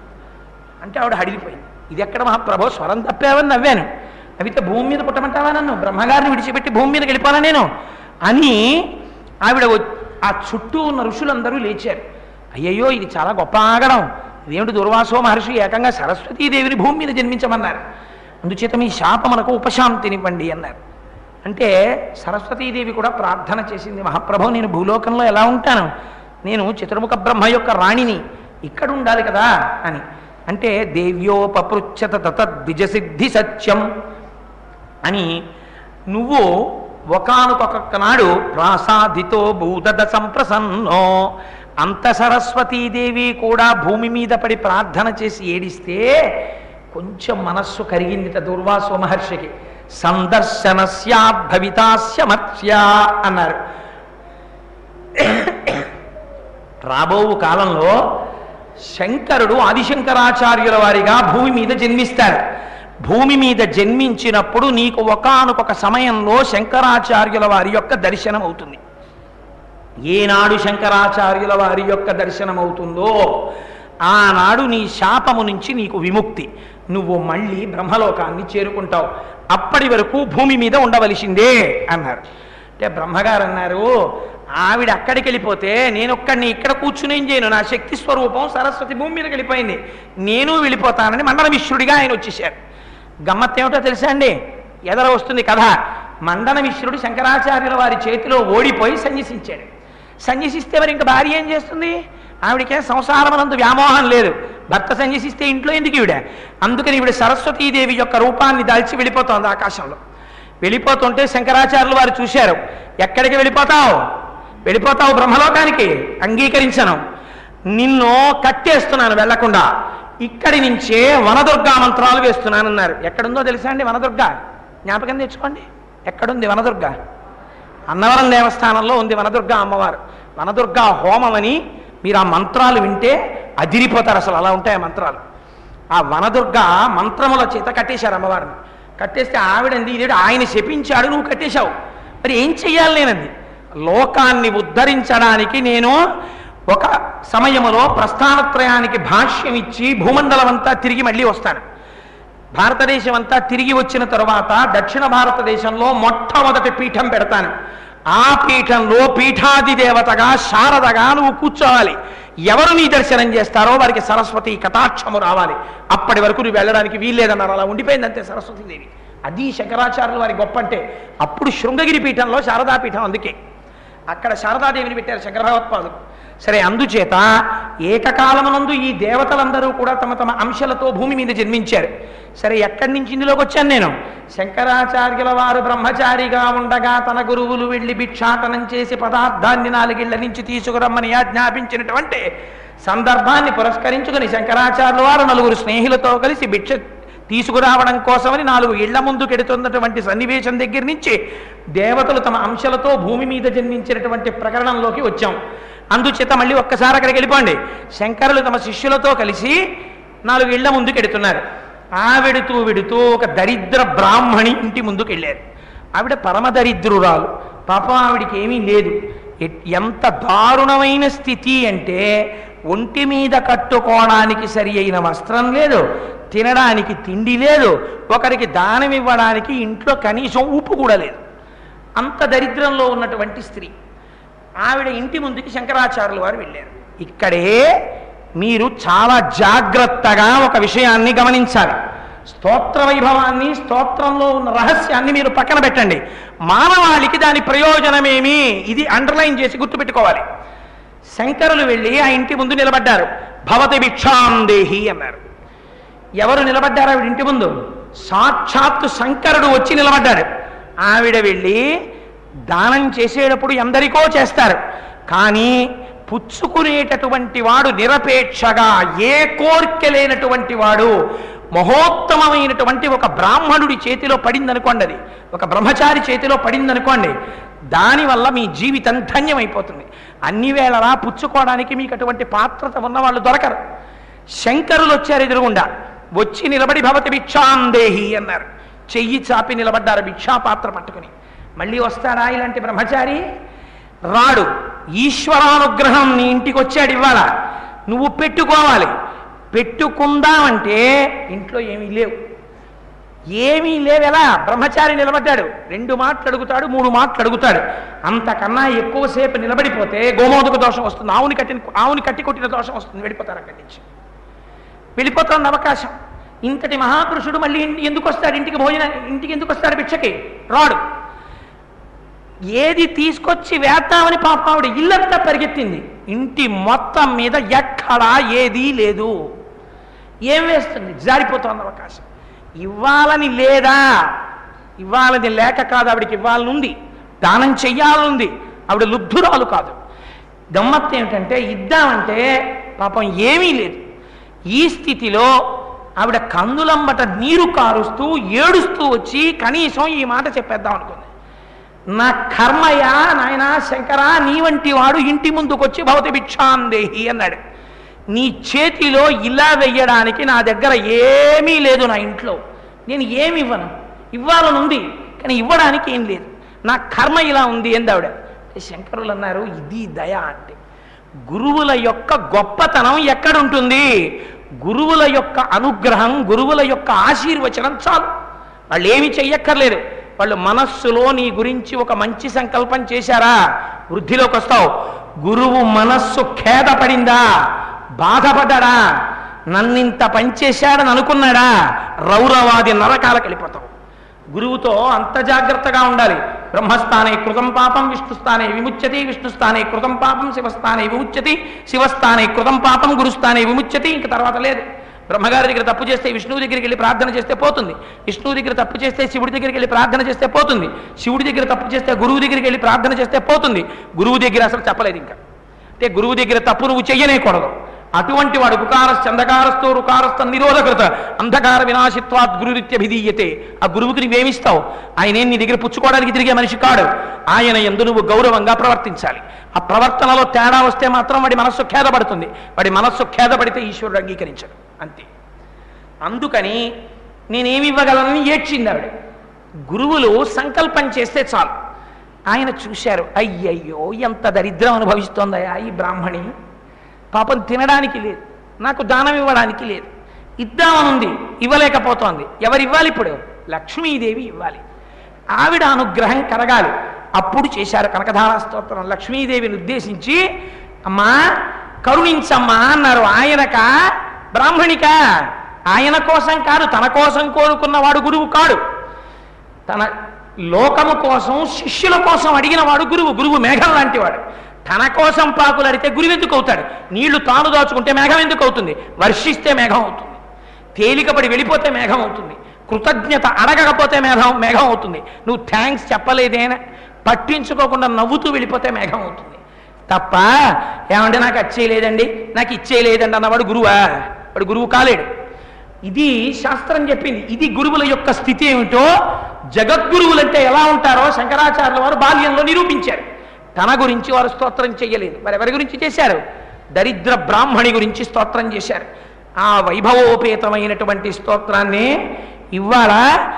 A: అంటే ఆవిడ అడిగిపోయింది ఇది ఎక్కడ మహాప్రభో స్వరం తప్పావని నవ్వాను నవ్వితే భూమి మీద పుట్టమంటావా నన్ను బ్రహ్మగారిని విడిచిపెట్టి భూమి మీదకి వెళ్ళిపోనా నేను అని ఆవిడ వ- ఆ చుట్టూ ఉన్న ఋషులందరూ లేచారు అయ్యయ్యో ఇది చాలా గొప్ప ఆగడం ఇదేమిటి దుర్వాసో మహర్షి ఏకంగా సరస్వతీదేవిని భూమి మీద జన్మించమన్నారు అందుచేత మీ శాపమునకు ఉపశాంతినివ్వండి అన్నారు అంటే సరస్వతీదేవి కూడా ప్రార్థన చేసింది మహాప్రభు నేను భూలోకంలో ఎలా ఉంటాను నేను చతుర్ముఖ బ్రహ్మ యొక్క రాణిని ఇక్కడ ఉండాలి కదా అని అంటే దేవ్యోపపృచ్ఛత తద్విజసిద్ధి సత్యం అని నువ్వు ఒకనొక నాడు ప్రాసాదితో భూతద సంప్రసన్నో అంత సరస్వతీదేవి కూడా భూమి మీద పడి ప్రార్థన చేసి ఏడిస్తే కొంచెం మనస్సు కరిగిందిట దుర్వాసో మహర్షికి సందర్శనస్యాద్భవితాస్య మత్స్య అన్నారు రాబోవు కాలంలో శంకరుడు ఆదిశంకరాచార్యుల వారిగా భూమి మీద జన్మిస్తారు భూమి మీద జన్మించినప్పుడు నీకు ఒకానొక సమయంలో శంకరాచార్యుల వారి యొక్క దర్శనం అవుతుంది ఏనాడు శంకరాచార్యుల వారి యొక్క దర్శనం అవుతుందో ఆనాడు నీ శాపము నుంచి నీకు విముక్తి నువ్వు మళ్ళీ బ్రహ్మలోకాన్ని చేరుకుంటావు అప్పటి వరకు భూమి మీద ఉండవలసిందే అన్నారు అంటే బ్రహ్మగారు అన్నారు ఆవిడ అక్కడికి వెళ్ళిపోతే నేను ఒక్కడిని ఇక్కడ కూర్చుని ఏం చేయను నా శక్తి స్వరూపం సరస్వతి భూమి మీదకి వెళ్ళిపోయింది నేను వెళ్ళిపోతానని మండల మిశ్రుడిగా ఆయన వచ్చేసారు గమ్మత్ ఏమిటో తెలుసా అండి ఎదర వస్తుంది కథ మండన మిశ్రుడు శంకరాచార్యుల వారి చేతిలో ఓడిపోయి సన్యసించాడు సన్యసిస్తే మరి ఇంకా భార్య ఏం చేస్తుంది ఆవిడకే సంసారమనందు వ్యామోహం లేదు భర్త సన్యసిస్తే ఇంట్లో ఎందుకు ఈవిడ అందుకని ఈవిడ సరస్వతీదేవి యొక్క రూపాన్ని దాల్చి వెళ్ళిపోతోంది ఆకాశంలో వెళ్ళిపోతుంటే శంకరాచార్యులు వారు చూశారు ఎక్కడికి వెళ్ళిపోతావు వెళ్ళిపోతావు బ్రహ్మలోకానికి అంగీకరించను నిన్ను కట్టేస్తున్నాను వెళ్లకుండా ఇక్కడి నుంచే వనదుర్గా మంత్రాలు వేస్తున్నానన్నారు ఎక్కడుందో తెలుసా అండి వనదుర్గ జ్ఞాపకం తెచ్చుకోండి ఎక్కడుంది వనదుర్గ అన్నవరం దేవస్థానంలో ఉంది వనదుర్గ అమ్మవారు వనదుర్గ హోమం అని మీరు ఆ మంత్రాలు వింటే అదిరిపోతారు అసలు అలా ఉంటాయి ఆ మంత్రాలు ఆ వనదుర్గ మంత్రముల చేత కట్టేశారు అమ్మవారిని కట్టేస్తే ఆవిడంది ఇదేడు ఆయన శపించాడు నువ్వు కట్టేశావు మరి ఏం చెయ్యాలి నేనంది లోకాన్ని ఉద్ధరించడానికి నేను ఒక సమయములో ప్రస్థానత్రయానికి భాష్యం ఇచ్చి భూమండలం అంతా తిరిగి మళ్ళీ వస్తాను భారతదేశం అంతా తిరిగి వచ్చిన తరువాత దక్షిణ భారతదేశంలో మొట్టమొదటి పీఠం పెడతాను ఆ పీఠంలో పీఠాది దేవతగా శారదగా నువ్వు కూర్చోవాలి ఎవరు నీ దర్శనం చేస్తారో వారికి సరస్వతి కటాక్షము రావాలి అప్పటి వరకు నువ్వు వెళ్ళడానికి వీల్లేదన్నారు అలా ఉండిపోయింది అంతే సరస్వతీదేవి అది శంకరాచార్యుల వారి గొప్ప అంటే అప్పుడు శృంగగిరి పీఠంలో శారదా పీఠం అందుకే అక్కడ శారదాదేవిని పెట్టారు శంకర భగవత్పాదులు సరే అందుచేత ఏకకాలమునందు ఈ దేవతలందరూ కూడా తమ తమ అంశలతో భూమి మీద జన్మించారు సరే ఎక్కడి నుంచి ఇందులోకి వచ్చాను నేను శంకరాచార్యుల వారు బ్రహ్మచారిగా ఉండగా తన గురువులు వెళ్ళి భిక్షాటనం చేసి పదార్థాన్ని నాలుగిళ్ల నుంచి తీసుకురమ్మని ఆజ్ఞాపించినటువంటి సందర్భాన్ని పురస్కరించుకుని శంకరాచార్యుల వారు నలుగురు స్నేహితులతో కలిసి భిక్ష తీసుకురావడం కోసమని నాలుగు ఇళ్ల ముందు కెడుతున్నటువంటి సన్నివేశం దగ్గర నుంచి దేవతలు తమ అంశలతో భూమి మీద జన్మించినటువంటి ప్రకరణంలోకి వచ్చాం అందుచేత మళ్ళీ ఒక్కసారి అక్కడికి వెళ్ళిపోండి శంకరులు తమ శిష్యులతో కలిసి నాలుగు ఇళ్ల ముందుకు ఎడుతున్నారు ఆవిడుతూ విడుతూ ఒక దరిద్ర బ్రాహ్మణి ఇంటి ముందుకు వెళ్ళారు ఆవిడ పరమ దరిద్రురాలు పాపం ఆవిడికి ఏమీ లేదు ఎట్- ఎంత దారుణమైన స్థితి అంటే ఒంటి మీద కట్టుకోవడానికి సరి అయిన వస్త్రం లేదు తినడానికి తిండి లేదు ఒకరికి దానం ఇవ్వడానికి ఇంట్లో కనీసం ఉప్పు కూడా లేదు అంత దరిద్రంలో ఉన్నటువంటి స్త్రీ ఆవిడ ఇంటి ముందుకి శంకరాచార్యులు వారు వెళ్ళారు ఇక్కడే మీరు చాలా జాగ్రత్తగా ఒక విషయాన్ని గమనించాలి స్తోత్ర వైభవాన్ని స్తోత్రంలో ఉన్న రహస్యాన్ని మీరు పక్కన పెట్టండి మానవాళికి దాని ప్రయోజనమేమి ఇది అండర్లైన్ చేసి గుర్తుపెట్టుకోవాలి శంకరులు వెళ్ళి ఆ ఇంటి ముందు నిలబడ్డారు భవతి భిక్షాం దేహి అన్నారు ఎవరు నిలబడ్డారు ఆవిడ ఇంటి ముందు సాక్షాత్తు శంకరుడు వచ్చి నిలబడ్డాడు ఆవిడ వెళ్ళి దానం చేసేటప్పుడు ఎందరికో చేస్తారు కానీ పుచ్చుకునేటటువంటి వాడు నిరపేక్షగా ఏ కోరిక లేనటువంటి వాడు మహోత్తమమైనటువంటి ఒక బ్రాహ్మణుడి చేతిలో పడిందనుకోండి అది ఒక బ్రహ్మచారి చేతిలో పడిందనుకోండి దానివల్ల మీ జీవితం ధన్యమైపోతుంది అన్ని వేళలా పుచ్చుకోవడానికి మీకు అటువంటి పాత్రత ఉన్న వాళ్ళు దొరకరు శంకరులు వచ్చారు ఎదురుగుండా వచ్చి నిలబడి భవతి భిక్షాందేహి అన్నారు చెయ్యి చాపి నిలబడ్డారు భిక్షా పాత్ర పట్టుకుని మళ్ళీ వస్తాడా ఇలాంటి బ్రహ్మచారి రాడు ఈశ్వరానుగ్రహం నీ ఇంటికి వచ్చాడు ఇవాళ నువ్వు పెట్టుకోవాలి పెట్టుకుందామంటే ఇంట్లో ఏమీ లేవు ఏమీ లేవెలా బ్రహ్మచారి నిలబడ్డాడు రెండు మాటలు అడుగుతాడు మూడు మాటలు అడుగుతాడు అంతకన్నా ఎక్కువసేపు నిలబడిపోతే గోమోదక దోషం వస్తుంది ఆవుని కట్టిన ఆవుని కట్టి కొట్టిన దోషం వస్తుంది వెళ్ళిపోతారు అక్కడి నుంచి వెళ్ళిపోతున్న అవకాశం ఇంతటి మహాపురుషుడు మళ్ళీ ఇంటి- ఎందుకు వస్తాడు ఇంటికి భోజన ఇంటికి ఎందుకు వస్తాడు భిక్షకి రాడు ఏది తీసుకొచ్చి వేద్దామని పాపం ఆవిడ ఇల్లంతా పరిగెత్తింది ఇంటి మొత్తం మీద ఎక్కడా ఏదీ లేదు ఏం వేస్తుంది జారిపోతోంది అవకాశం ఇవ్వాలని లేదా ఇవ్వాలని లేక కాదు ఆవిడకి ఇవ్వాలనుంది దానం చెయ్యాలనుంది ఆవిడ లుబ్ధురాలు కాదు గమ్మత్తు ఏమిటంటే ఇద్దామంటే పాపం ఏమీ లేదు ఈ స్థితిలో ఆవిడ కందులంబట నీరు కారుస్తూ ఏడుస్తూ వచ్చి కనీసం ఈ మాట చెప్పేద్దాం అనుకుంది నా కర్మయా నాయనా శంకరా నీ వంటి వాడు ఇంటి ముందుకొచ్చి భవతి భిక్షాందేహి అన్నాడు నీ చేతిలో ఇలా వెయ్యడానికి నా దగ్గర ఏమీ లేదు నా ఇంట్లో నేను ఏమి ఇవ్వను ఇవ్వాలని ఉంది కానీ ఇవ్వడానికి ఏం లేదు నా కర్మ ఇలా ఉంది ఏంది ఆవిడ శంకరులు అన్నారు ఇది దయ అంటే గురువుల యొక్క గొప్పతనం ఎక్కడుంటుంది గురువుల యొక్క అనుగ్రహం గురువుల యొక్క ఆశీర్వచనం చాలు వాళ్ళు ఏమి చెయ్యక్కర్లేదు వాళ్ళు మనస్సులో నీ గురించి ఒక మంచి సంకల్పం చేశారా వృద్ధిలోకి వస్తావు గురువు మనస్సు ఖేదపడిందా బాధపడ్డా నన్నింత పనిచేశాడని అనుకున్నాడా రౌరవాది నరకాలకు వెళ్ళిపోతావు గురువుతో అంత జాగ్రత్తగా ఉండాలి బ్రహ్మస్థానే కృతం పాపం విష్ణుస్థానే విముచ్యతి విష్ణుస్థానే కృతం పాపం శివస్థానే విముచ్యతి శివస్థానే కృతం పాపం గురుస్థానే విముచ్యతి ఇంక తర్వాత లేదు బ్రహ్మగారి దగ్గర తప్పు చేస్తే విష్ణువు దగ్గరికి వెళ్ళి ప్రార్థన చేస్తే పోతుంది విష్ణువు దగ్గర తప్పు చేస్తే శివుడి దగ్గరికి వెళ్ళి ప్రార్థన చేస్తే పోతుంది శివుడి దగ్గర తప్పు చేస్తే గురువు దగ్గరికి వెళ్ళి ప్రార్థన చేస్తే పోతుంది గురువు దగ్గర అసలు చెప్పలేదు ఇంకా అంటే గురువు దగ్గర తప్పు నువ్వు చెయ్యనేకూడదు అటువంటి వాడు రుకారస్ అంధకారస్తో రుకారస్థ నిరోధకృత అంధకార వినాశిత్వాత్ గురురిత్యభిధీయతే ఆ గురువుకి నువ్వేమిస్తావు ఆయనేం నీ దగ్గర పుచ్చుకోవడానికి తిరిగే మనిషి కాడు ఆయన ఎందు నువ్వు గౌరవంగా ప్రవర్తించాలి ఆ ప్రవర్తనలో తేడా వస్తే మాత్రం వాడి మనస్సు ఖేదపడుతుంది వాడి మనస్సు ఖేదపడితే ఈశ్వరుడు అంగీకరించడు అంతే అందుకని నేనేమి ఇవ్వగలనని ఏడ్చింది ఆవిడ గురువులు సంకల్పం చేస్తే చాలు ఆయన చూశారు అయ్యయ్యో ఎంత దరిద్రం అనుభవిస్తోందయా ఈ బ్రాహ్మణి పాపం తినడానికి లేదు నాకు దానం ఇవ్వడానికి లేదు ఇద్దామనుంది ఇవ్వలేకపోతోంది ఎవరు ఇవ్వాలి ఇప్పుడు లక్ష్మీదేవి ఇవ్వాలి ఆవిడ అనుగ్రహం కలగాలి అప్పుడు చేశారు కనకధారా స్తోత్రం లక్ష్మీదేవిని ఉద్దేశించి అమ్మా కరుణించమ్మా అన్నారు ఆయనక బ్రాహ్మణిక ఆయన కోసం కాదు తన కోసం కోరుకున్నవాడు గురువు కాడు తన లోకము కోసం శిష్యుల కోసం అడిగిన వాడు గురువు గురువు మేఘం లాంటి వాడు తన కోసం పాకులు అడిగితే గురువు ఎందుకు అవుతాడు నీళ్లు తాను దాచుకుంటే మేఘం ఎందుకు అవుతుంది వర్షిస్తే మేఘం అవుతుంది తేలికపడి వెళ్ళిపోతే మేఘం అవుతుంది కృతజ్ఞత అడగకపోతే మేఘం మేఘం అవుతుంది నువ్వు థ్యాంక్స్ చెప్పలేదేనా పట్టించుకోకుండా నవ్వుతూ వెళ్ళిపోతే మేఘం అవుతుంది తప్ప ఏమంటే నాకు అచ్చేయలేదండి నాకు ఇచ్చేయలేదండి అన్నవాడు గురువా వాడు గురువు కాలేడు ఇది శాస్త్రం చెప్పింది ఇది గురువుల యొక్క స్థితి ఏమిటో జగద్గురువులంటే ఎలా ఉంటారో శంకరాచార్యుల వారు బాల్యంలో నిరూపించారు తన గురించి వారు స్తోత్రం చేయలేదు మరి ఎవరి గురించి చేశారు దరిద్ర బ్రాహ్మణి గురించి స్తోత్రం చేశారు ఆ వైభవోపేతమైనటువంటి స్తోత్రాన్ని ఇవాళ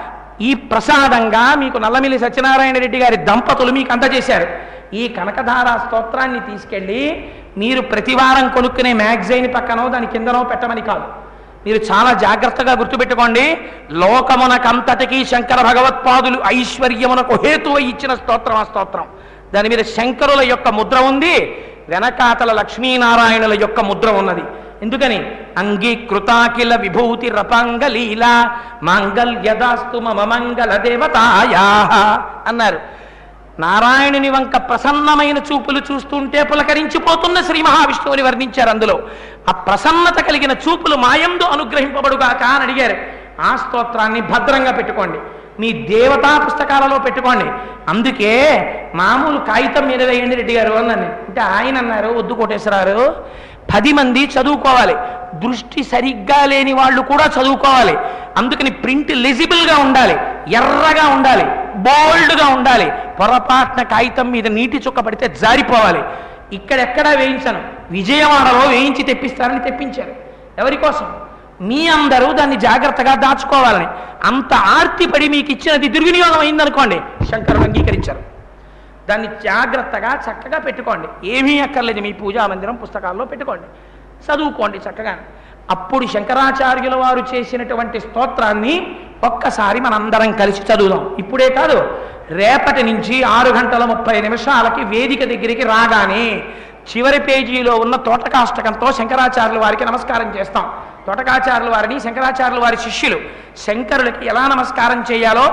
A: ఈ ప్రసాదంగా మీకు నల్లమిల్లి సత్యనారాయణ రెడ్డి గారి దంపతులు మీకు అందజేశారు ఈ కనకధార స్తోత్రాన్ని తీసుకెళ్ళి మీరు ప్రతివారం కొనుక్కునే మ్యాగజైన్ పక్కనో దాని కిందనో పెట్టమని కాదు మీరు చాలా జాగ్రత్తగా గుర్తుపెట్టుకోండి లోకమునకంతటికీ శంకర భగవత్పాదులు ఐశ్వర్యమునకు హేతువై ఇచ్చిన స్తోత్రం ఆ స్తోత్రం దాని మీద శంకరుల యొక్క ముద్ర ఉంది వెనకాతల లక్ష్మీనారాయణుల యొక్క ముద్ర ఉన్నది ఎందుకని అంగీకృతాకిల విభూతి రపాంగలీల మాంగల్యదాస్తు మమ మంగళ దేవతాయా అన్నారు నారాయణుని వంక ప్రసన్నమైన చూపులు చూస్తుంటే పులకరించిపోతున్న శ్రీ మహావిష్ణువుని వర్ణించారు అందులో ఆ ప్రసన్నత కలిగిన చూపులు మాయందు అనుగ్రహింపబడుగాక అని అడిగారు ఆ స్తోత్రాన్ని భద్రంగా పెట్టుకోండి మీ దేవతా పుస్తకాలలో పెట్టుకోండి అందుకే మామూలు కాగితం మీద వేయండి రెడ్డి గారు అన్నాను అంటే ఆయన అన్నారు వద్దు కోటేశ్వరారు పది మంది చదువుకోవాలి దృష్టి సరిగ్గా లేని వాళ్ళు కూడా చదువుకోవాలి అందుకని ప్రింట్ లెజిబుల్గా ఉండాలి ఎర్రగా ఉండాలి బోల్డ్గా ఉండాలి పొరపాటున కాగితం మీద నీటి చుక్క పడితే జారిపోవాలి ఇక్కడెక్కడా వేయించాను విజయవాడలో వేయించి తెప్పిస్తారని తెప్పించారు ఎవరి కోసం మీ అందరూ దాన్ని జాగ్రత్తగా దాచుకోవాలని అంత ఆర్తిపడి మీకు ఇచ్చినది దుర్వినియోగం అయిందనుకోండి శంకరుడు అంగీకరించారు దాన్ని జాగ్రత్తగా చక్కగా పెట్టుకోండి ఏమీ అక్కర్లేదు మీ పూజా మందిరం పుస్తకాల్లో పెట్టుకోండి చదువుకోండి చక్కగా అప్పుడు శంకరాచార్యుల వారు చేసినటువంటి స్తోత్రాన్ని ఒక్కసారి మనందరం కలిసి చదువుదాం ఇప్పుడే కాదు రేపటి నుంచి ఆరు గంటల ముప్పై నిమిషాలకి వేదిక దగ్గరికి రాగానే చివరి పేజీలో ఉన్న తోటకాష్టకంతో శంకరాచార్యుల వారికి నమస్కారం చేస్తాం తోటకాచార్యుల వారిని శంకరాచార్యుల వారి శిష్యులు శంకరులకి ఎలా నమస్కారం చేయాలో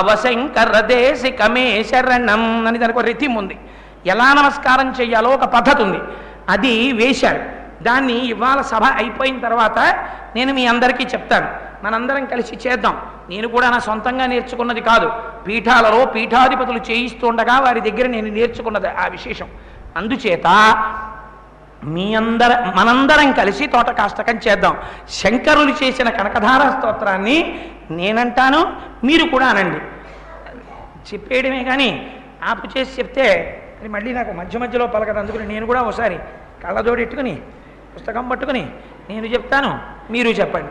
A: భవశంకర దేశికమే శరణం అని దానికి ఒక రిథిం ఉంది ఎలా నమస్కారం చేయాలో ఒక పద్ధతి ఉంది అది వేశాడు దాన్ని ఇవాళ సభ అయిపోయిన తర్వాత నేను మీ అందరికీ చెప్తాను మనందరం కలిసి చేద్దాం నేను కూడా నా సొంతంగా నేర్చుకున్నది కాదు పీఠాలలో పీఠాధిపతులు చేయిస్తుండగా వారి దగ్గర నేను నేర్చుకున్నది ఆ విశేషం అందుచేత మీ అందర మనందరం కలిసి తోట కాష్టకం చేద్దాం శంకరులు చేసిన కనకధార స్తోత్రాన్ని నేనంటాను మీరు కూడా అనండి చెప్పేయడమే కానీ ఆపు చేసి చెప్తే అది మళ్ళీ నాకు మధ్య మధ్యలో పలకదు అందుకని నేను కూడా ఒకసారి కళ్ళజోడు ఎట్టుకుని పుస్తకం పట్టుకుని నేను చెప్తాను మీరు చెప్పండి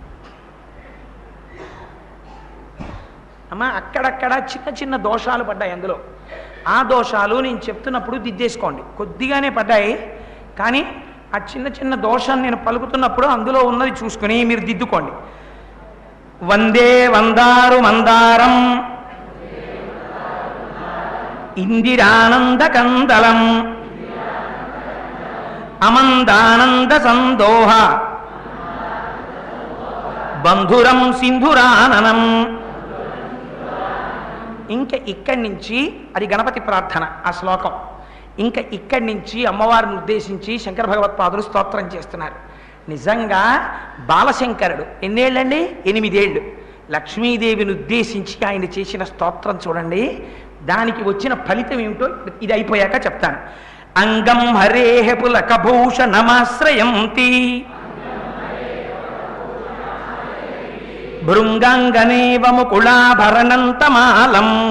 A: అమ్మ అక్కడక్కడ చిన్న చిన్న దోషాలు పడ్డాయి అందులో ఆ దోషాలు నేను చెప్తున్నప్పుడు దిద్దేసుకోండి కొద్దిగానే పడ్డాయి కానీ ఆ చిన్న చిన్న దోషాన్ని నేను పలుకుతున్నప్పుడు అందులో ఉన్నది చూసుకుని మీరు దిద్దుకోండి వందే వందారు మందారం ఇందిరానంద కందలం అమందానంద సందోహ బంధురం సింధురాననం ఇంకా ఇక్కడి నుంచి అది గణపతి ప్రార్థన ఆ శ్లోకం ఇంకా ఇక్కడి నుంచి అమ్మవారిని ఉద్దేశించి శంకర భగవత్పాదులు స్తోత్రం చేస్తున్నారు నిజంగా బాలశంకరుడు ఎన్నేళ్ళండి ఎనిమిదేళ్ళు లక్ష్మీదేవిని ఉద్దేశించి ఆయన చేసిన స్తోత్రం చూడండి దానికి వచ్చిన ఫలితం ఏమిటో ఇది అయిపోయాక చెప్తాను అంగం హరేహ పులకభూషణమాశ్రయంతి భృంగాంగనేవ ముకుళాభరణంతమాలం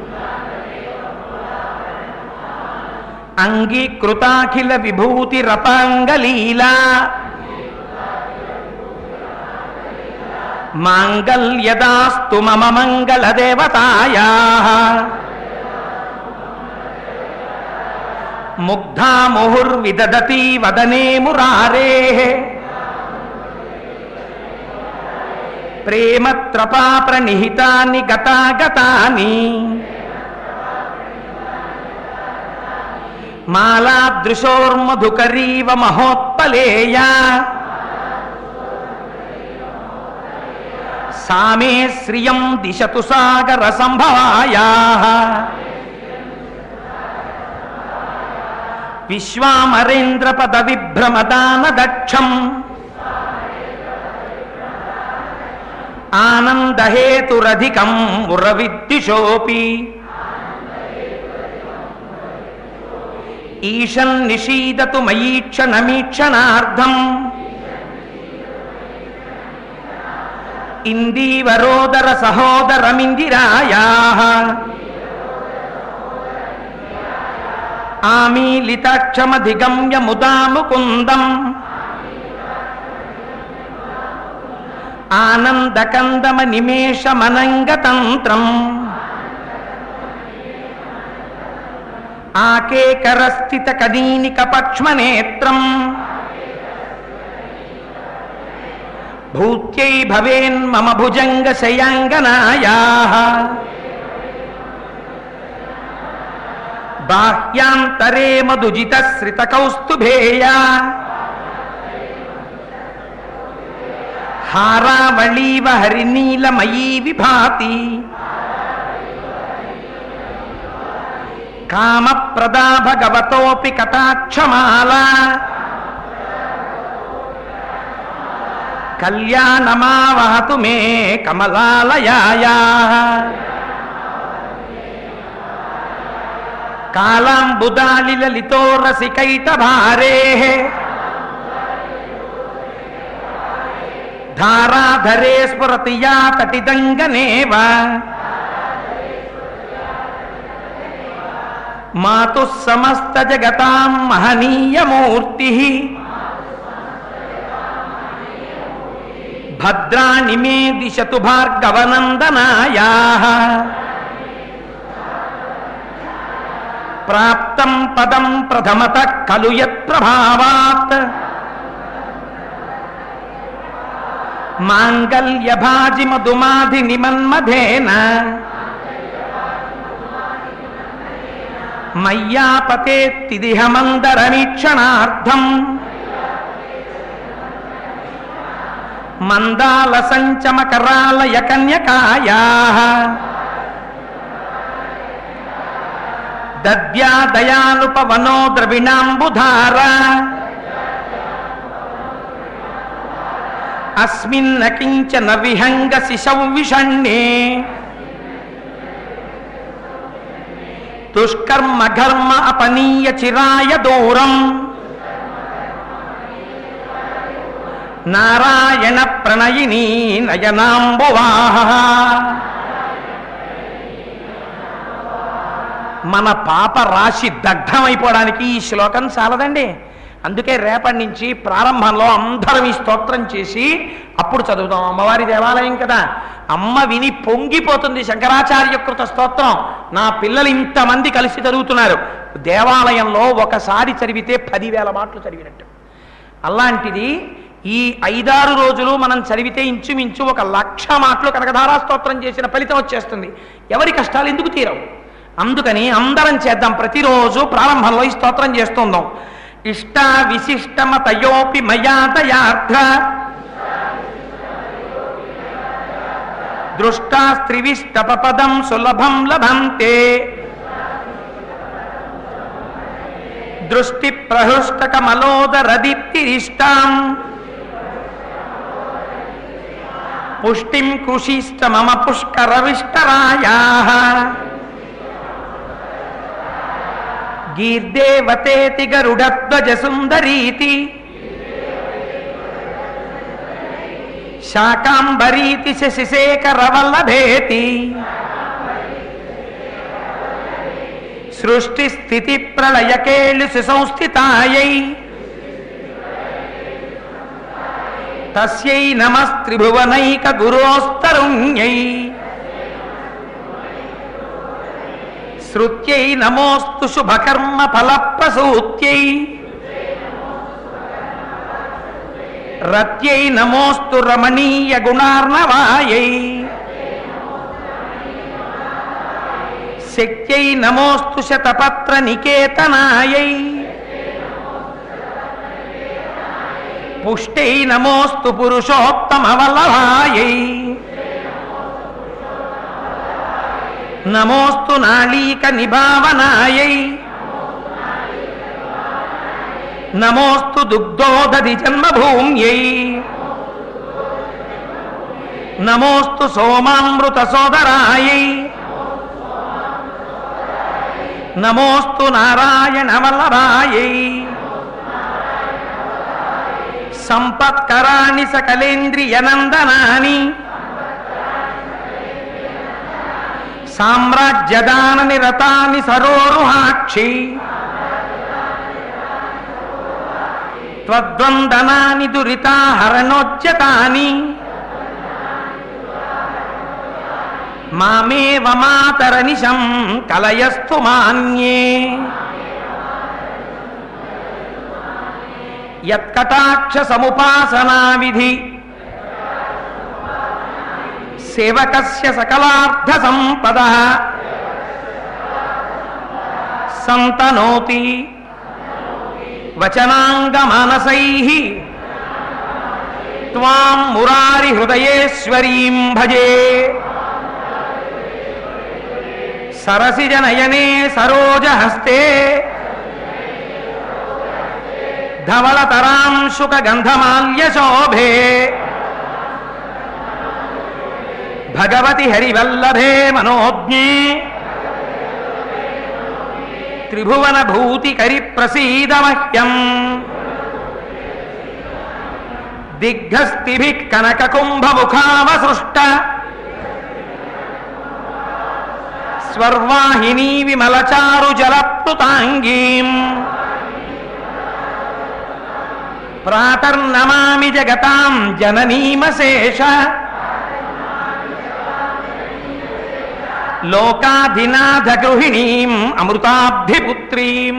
A: అంగీకృతాఖిల విభూతిరపాంగలీలా మాంగల్యదాస్తు మమ మంగళదేవతాయా ముగ్ధా ముహుర్విదదతి వదనే మురారే ప్రేమత్రపా ప్రణిహితాని గతాగతాని మాలాదృశోర్మధుకరీవ మహోత్పలేయా సామే శ్రియం దిశతు సాగర సంభవాయా విశ్వామరేంద్ర పద విభ్రమదాన దక్షం ఆనందహేతురధికం మురవిద్యుషోపి ఈశన్ నిషీదతు మయీక్షణమీక్షణార్థం ఇందీవరోదర సహోదరమిందిరాయా ఆమీలితాక్షమధిగమ్య ముదాముకుందం ఆనందకందమ నిమేషమనంగతంత్రం ఆకేకరస్థిత కదీనిక పక్ష్మనేత్రం భూత్యై భవేన్మమ భుజంగ శయాంగనాయా బాహ్యాంతరే మధుజిత శ్రిత కౌస్తుభేయా హారావళీవ హరినీలమయీ విభాతి కామప్రదా భగవతోపి కటాక్షమాల కళ్యాణమావహతు మే కమలాలయాయా కాళాంబుదాలిలలితో రసికైట భారే ధారాధరే స్ఫురతి యా తటిదంగనేవ మాతు సమస్త జగతాం మహనీయమూర్తి భద్రాణి మే దిశతు భార్గవనందనాయా ప్రాప్తం పదం ప్రథమత ఖలు యత్ప్రభావాత్ మాంగల్యభాజి మధుమాధి నిమన్మధేన మయ్యాపతేత్తిదిహ మందరమీక్షణార్థం మందాల సంచమకరాలయ కన్యకాయా దద్యా దయానుపవనో ద్రవిణాంబుధార అస్మిన్న కించన విహంగ శిశౌ విషణ్ణే దుష్కర్మ ఘర్మ అపనీయ చిరాయ దూరం నారాయణ ప్రణయిని నయనాంబువాహ మన పాప రాశి దగ్ధమైపోవడానికి ఈ శ్లోకం చాలదండి అందుకే రేపటి నుంచి ప్రారంభంలో అందరం ఈ స్తోత్రం చేసి అప్పుడు చదువుతాం అమ్మవారి దేవాలయం కదా అమ్మ విని పొంగిపోతుంది శంకరాచార్య కృత స్తోత్రం నా పిల్లలు ఇంతమంది కలిసి చదువుతున్నారు దేవాలయంలో ఒకసారి చదివితే పదివేల మాటలు చదివినట్టు అలాంటిది ఈ ఐదారు రోజులు మనం చదివితే ఇంచుమించు ఒక లక్ష మాటలు కనకధారా స్తోత్రం చేసిన ఫలితం వచ్చేస్తుంది ఎవరి కష్టాలు ఎందుకు తీరవు అందుకని అందరం చేద్దాం ప్రతిరోజు ప్రారంభంలో ఈ స్తోత్రం చేస్తుందాం ఇష్ట విశిష్టమతయోపి మయాతయార్థ దృష్టా స్త్రివిష్టపదం సులభం లభంతే దృష్టి ప్రహృష్టకమలోదరదీప్తిరిష్టాం పుష్టిం కృషిష్ట మమ పుష్కరవిష్టరాయా గీర్దేవతేతి గరుడధ్వజ సుందరీతి శాకాంబరీతి శశిశేఖరవల్లభేతి సృష్టి స్థితి ప్రళయకేళు సుసంస్థితాయై తస్యై నమస్త్రిభువనైక గురోస్తరుణ్యై శృత్యై నమోస్తు శుభకర్మ ఫలప్రసూత్యై రత్యై నమోస్తు రమణీయ గుణార్ణవాయై శక్త్యై నమోస్తు శతపత్ర నికేతనాయై పుష్టై నమోస్తు పురుషోత్తమ వల్లభాయై నమోస్తు నాళీక నిభావనాయై నమోస్తు దుగ్ధోదధి జన్మభూమ్యై నమోస్తు సోమామృత సోదరాయై నమోస్తు నారాయణ వల్లభాయై సంపత్కరాణి సకలేంద్రియనందనాని సామ్రాజ్యదాన నిరతాని సరోరుహాక్షి త్వద్వందనాని దురితా హరణోజ్యతాని మామేవ మాతరనిశం కలయస్తు మాన్యే యత్కటాక్ష సముపాసనా విధి సేవకస్య సకలార్థ సంపద సంతనోతి వచనాంగమానసై త్వాం మురారి హృదయేశ్వరీం భజే సరసిజనయనే సరోజహస్తే ధవళతరాం శుకగంధమాల్య శోభే భగవతి హరివల్లభే మనోజ్ఞే త్రిభువన భూతికరి ప్రసీద మహ్యం దిగ్ధస్తిభి కనక కుంభముఖావసృష్ట స్వర్వాహినీ విమలచారు జలప్లుతాంగీం ప్రాతర్నమామి జగతాం జననీమశేష లోకాధినాథ గృహిణీం అమృతాబ్ధిపుత్రీం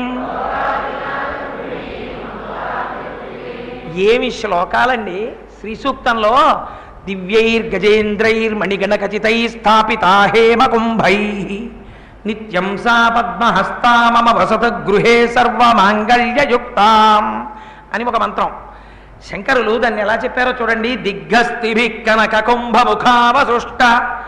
A: ఏమి శ్లోకాలండి శ్రీ సూక్తంలో దివ్యైర్ గజేంద్రైర్ మణిగణ ఖచితై స్థాపితా హేమ కుంభై నిత్యం సా పద్మహస్తా మమ వసత గృహే సర్వమాంగళ్యయుక్తాం అని ఒక మంత్రం శంకరులు దాన్ని ఎలా చెప్పారో చూడండి దిగ్గస్థిభి కనక కుంభముఖావసృష్ట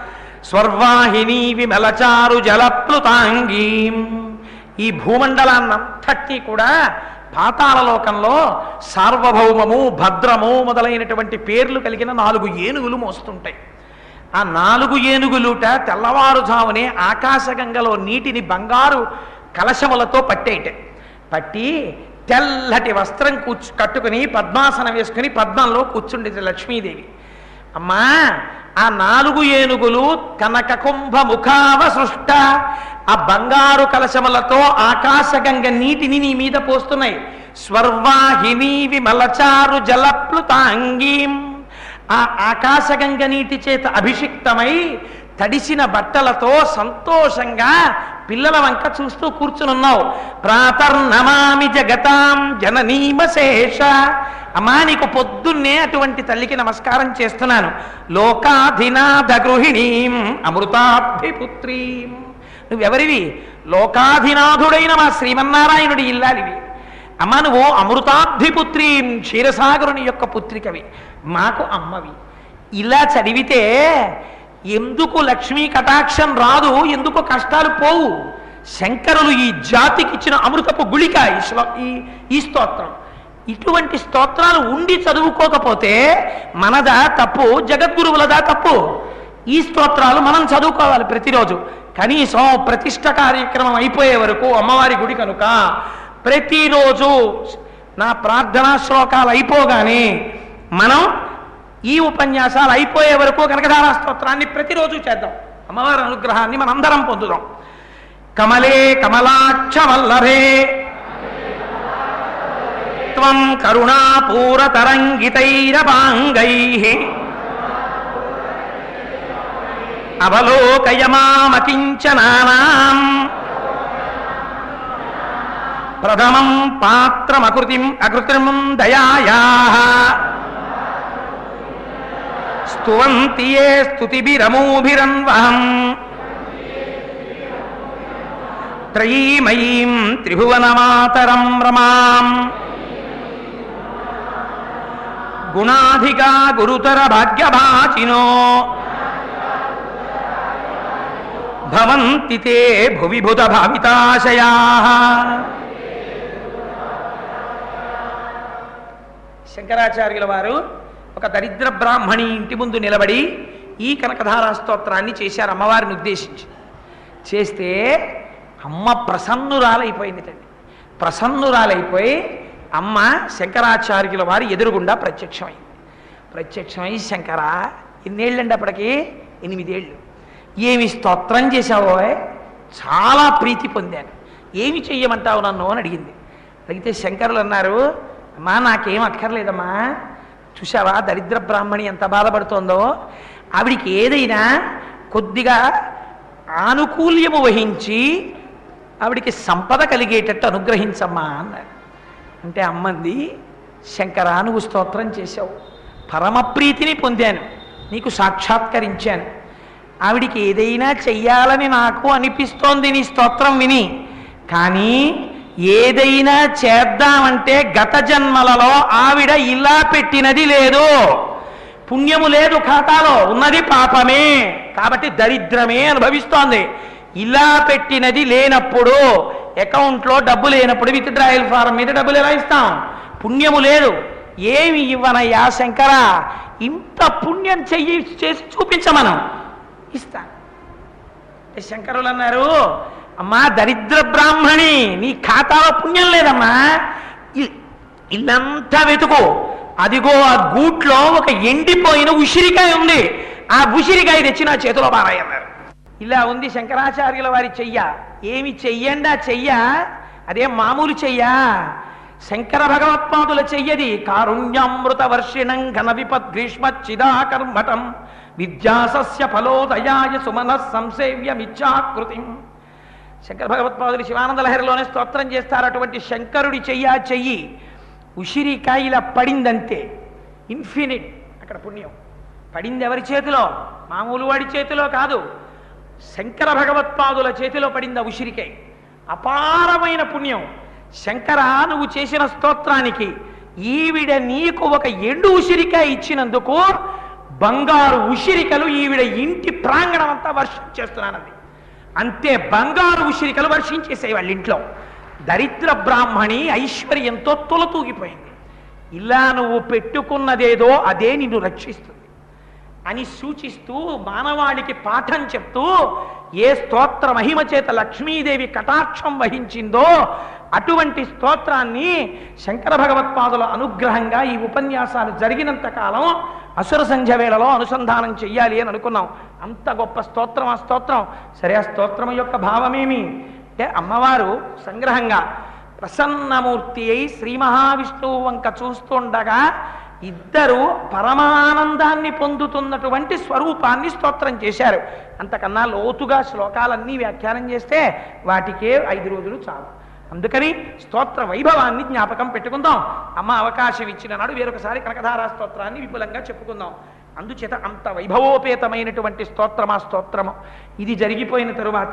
A: స్వర్వాహిని విమలచారు జలప్లుతాంగీం ఈ భూమండలాన్నంతటి కూడా పాతాళలోకంలో సార్వభౌమము భద్రము మొదలైనటువంటి పేర్లు కలిగిన నాలుగు ఏనుగులు మోస్తుంటాయి ఆ నాలుగు ఏనుగులుట తెల్లవారుజామునే ఆకాశగంగలో నీటిని బంగారు కలశములతో పట్టేయట పట్టి తెల్లటి వస్త్రం కూర్చు కట్టుకుని పద్మాసనం వేసుకుని పద్మంలో కూర్చుండేది లక్ష్మీదేవి అమ్మా ఆ నాలుగు ఏనుగులు కనక కుంభ ముఖావ సృష్ట ఆ బంగారు కలశములతో ఆకాశగంగ నీటిని నీ మీద పోస్తున్నాయి స్వర్వాహిని విమలచారు జలప్లుతాంగీం ఆ ఆకాశగంగ నీటి చేత అభిషిక్తమై తడిసిన బట్టలతో సంతోషంగా పిల్లల వంక చూస్తూ కూర్చునున్నావు ప్రాతర్నమామి జగతాం జననీమశేష అమ్మా నీకు పొద్దున్నే అటువంటి తల్లికి నమస్కారం చేస్తున్నాను లోకాధినాథ గృహిణీం అమృతాభిపుత్రీం నువ్వెవరివి లోకాధినాథుడైన మా శ్రీమన్నారాయణుడి ఇల్లాలివి అమ్మ నువ్వు అమృతాభిపుత్రీం క్షీరసాగరుని యొక్క పుత్రికవి మాకు అమ్మవి ఇలా చదివితే ఎందుకు లక్ష్మీ కటాక్షం రాదు ఎందుకు కష్టాలు పోవు శంకరులు ఈ జాతికి ఇచ్చిన అమృతపు గుళిక ఈ శ్లో- ఈ ఈ స్తోత్రం ఇటువంటి స్తోత్రాలు ఉండి చదువుకోకపోతే మనదా తప్పు జగద్గురువులదా తప్పు ఈ స్తోత్రాలు మనం చదువుకోవాలి ప్రతిరోజు కనీసం ప్రతిష్ట కార్యక్రమం అయిపోయే వరకు అమ్మవారి గుడి కనుక ప్రతిరోజు నా ప్రార్థనా శ్లోకాలు అయిపోగానే మనం ఈ ఉపన్యాసాలు అయిపోయే వరకు కనకధారా స్తోత్రాన్ని ప్రతిరోజు చేద్దాం అమ్మవారి అనుగ్రహాన్ని మనందరం పొందుదాం కమలే కమలాక్ష వల్లభే త్వం కరుణాపూరతరంగితైరపాంగై అవలోకయ మామకించనానాం ప్రథమం పాత్రమకృతిం అకృత్రిం దయాయా స్తువంతి ఏ స్తుతిభిరమూభిరన్వహం త్రయీమయీం త్రిభువనమాతరం రమాం గుణాధికా గురుతర భాగ్యభాచినో భవంతి తే భువి భుత భావితాశయా శంకరాచార్యుల వారు ఒక దరిద్ర బ్రాహ్మణి ఇంటి ముందు నిలబడి ఈ కనకధారా స్తోత్రాన్ని చేశారు అమ్మవారిని ఉద్దేశించి చేస్తే అమ్మ ప్రసన్నురాలైపోయింది తండ్రి ప్రసన్నురాలైపోయి అమ్మ శంకరాచార్యుల వారి ఎదురుగుండా ప్రత్యక్షమైంది ప్రత్యక్షమై శంకర ఎన్నేళ్ళండి అప్పటికి ఎనిమిదేళ్ళు ఏమి స్తోత్రం చేశావో చాలా ప్రీతి పొందాను ఏమి చెయ్యమంటావు నన్ను అని అడిగింది అడిగితే శంకరులు అన్నారు అమ్మా నాకేం అక్కర్లేదమ్మా చూసావా దరిద్ర బ్రాహ్మణి ఎంత బాధపడుతోందో ఆవిడికి ఏదైనా కొద్దిగా ఆనుకూల్యము వహించి ఆవిడికి సంపద కలిగేటట్టు అనుగ్రహించమ్మా అన్నారు అంటే అమ్మంది శంకరా నువ్వు స్తోత్రం చేశావు పరమప్రీతిని పొందాను నీకు సాక్షాత్కరించాను ఆవిడికి ఏదైనా చెయ్యాలని నాకు అనిపిస్తోంది నీ స్తోత్రం విని కానీ ఏదైనా చేద్దామంటే గత జన్మలలో ఆవిడ ఇలా పెట్టినది లేదు పుణ్యము లేదు ఖాతాలో ఉన్నది పాపమే కాబట్టి దరిద్రమే అనుభవిస్తోంది ఇలా పెట్టినది లేనప్పుడు అకౌంట్లో డబ్బు లేనప్పుడు విత్ డ్రాయల్ ఫారం మీద డబ్బులు ఎలా ఇస్తాం పుణ్యము లేదు ఏమి ఇవ్వనయ్యా శంకర ఇంత పుణ్యం చెయ్యి చేసి చూపించమనం ఇస్తాను అంటే శంకరులు అన్నారు అమ్మా దరిద్ర బ్రాహ్మణి నీ ఖాతాలో పుణ్యం లేదమ్మా ఇ- ఇల్లంతా వెతుకు అదిగో ఆ గూట్లో ఒక ఎండిపోయిన ఉసిరికాయ ఉంది ఆ ఉసిరికాయ తెచ్చి నా చేతిలో బారాయి అన్నారు ఇలా ఉంది శంకరాచార్యుల వారి చెయ్య ఏమి చెయ్యండి ఆ చెయ్య అదే మామూలు చెయ్యా శంకర భగవత్పాదుల చెయ్యది కారుణ్యామృత వర్షిణం ఘన విపద్ గ్రీష్మ చిదాకర్మటం విద్యాసస్య ఫలోదయాయ సుమన సంసేవ్యమిచ్చాకృతిం శంకర భగవత్పాదులు శివానంద లహరిలోనే స్తోత్రం చేస్తారు అటువంటి శంకరుడి చెయ్యా చెయ్యి ఉసిరికాయ ఇలా పడిందంతే ఇన్ఫినిట్ అక్కడ పుణ్యం పడింది ఎవరి చేతిలో మామూలు వాడి చేతిలో కాదు శంకర భగవత్పాదుల చేతిలో పడింది ఆ ఉసిరికాయ అపారమైన పుణ్యం శంకర నువ్వు చేసిన స్తోత్రానికి ఈవిడ నీకు ఒక ఎండు ఉసిరికాయ ఇచ్చినందుకు బంగారు ఉసిరికలు ఈవిడ ఇంటి ప్రాంగణం అంతా వర్షించేస్తున్నానంది అంతే బంగారు ఉసిరికలు వర్షించేసాయి వాళ్ళ ఇంట్లో దరిద్ర బ్రాహ్మణి ఐశ్వర్యంతో తొలతూగిపోయింది ఇలా నువ్వు పెట్టుకున్నదేదో అదే నిన్ను రక్షిస్తుంది అని సూచిస్తూ మానవాళికి పాఠం చెప్తూ ఏ స్తోత్ర మహిమ చేత లక్ష్మీదేవి కటాక్షం వహించిందో అటువంటి స్తోత్రాన్ని శంకర భగవత్పాదుల అనుగ్రహంగా ఈ ఉపన్యాసాలు జరిగినంత కాలం అసుర సంధ్య వేళలో అనుసంధానం చెయ్యాలి అని అనుకున్నాం అంత గొప్ప స్తోత్రం ఆ స్తోత్రం సరే ఆ స్తోత్రం యొక్క భావమేమి అంటే అమ్మవారు సంగ్రహంగా ప్రసన్నమూర్తి అయి శ్రీ మహావిష్ణువు వంక చూస్తుండగా ఇద్దరు పరమానందాన్ని పొందుతున్నటువంటి స్వరూపాన్ని స్తోత్రం చేశారు అంతకన్నా లోతుగా శ్లోకాలన్నీ వ్యాఖ్యానం చేస్తే వాటికే ఐదు రోజులు చాలు అందుకని స్తోత్ర వైభవాన్ని జ్ఞాపకం పెట్టుకుందాం అమ్మ అవకాశం ఇచ్చిన నాడు వేరొకసారి కనకధారా స్తోత్రాన్ని విపులంగా చెప్పుకుందాం అందుచేత అంత వైభవోపేతమైనటువంటి స్తోత్రమా స్తోత్రము ఇది జరిగిపోయిన తరువాత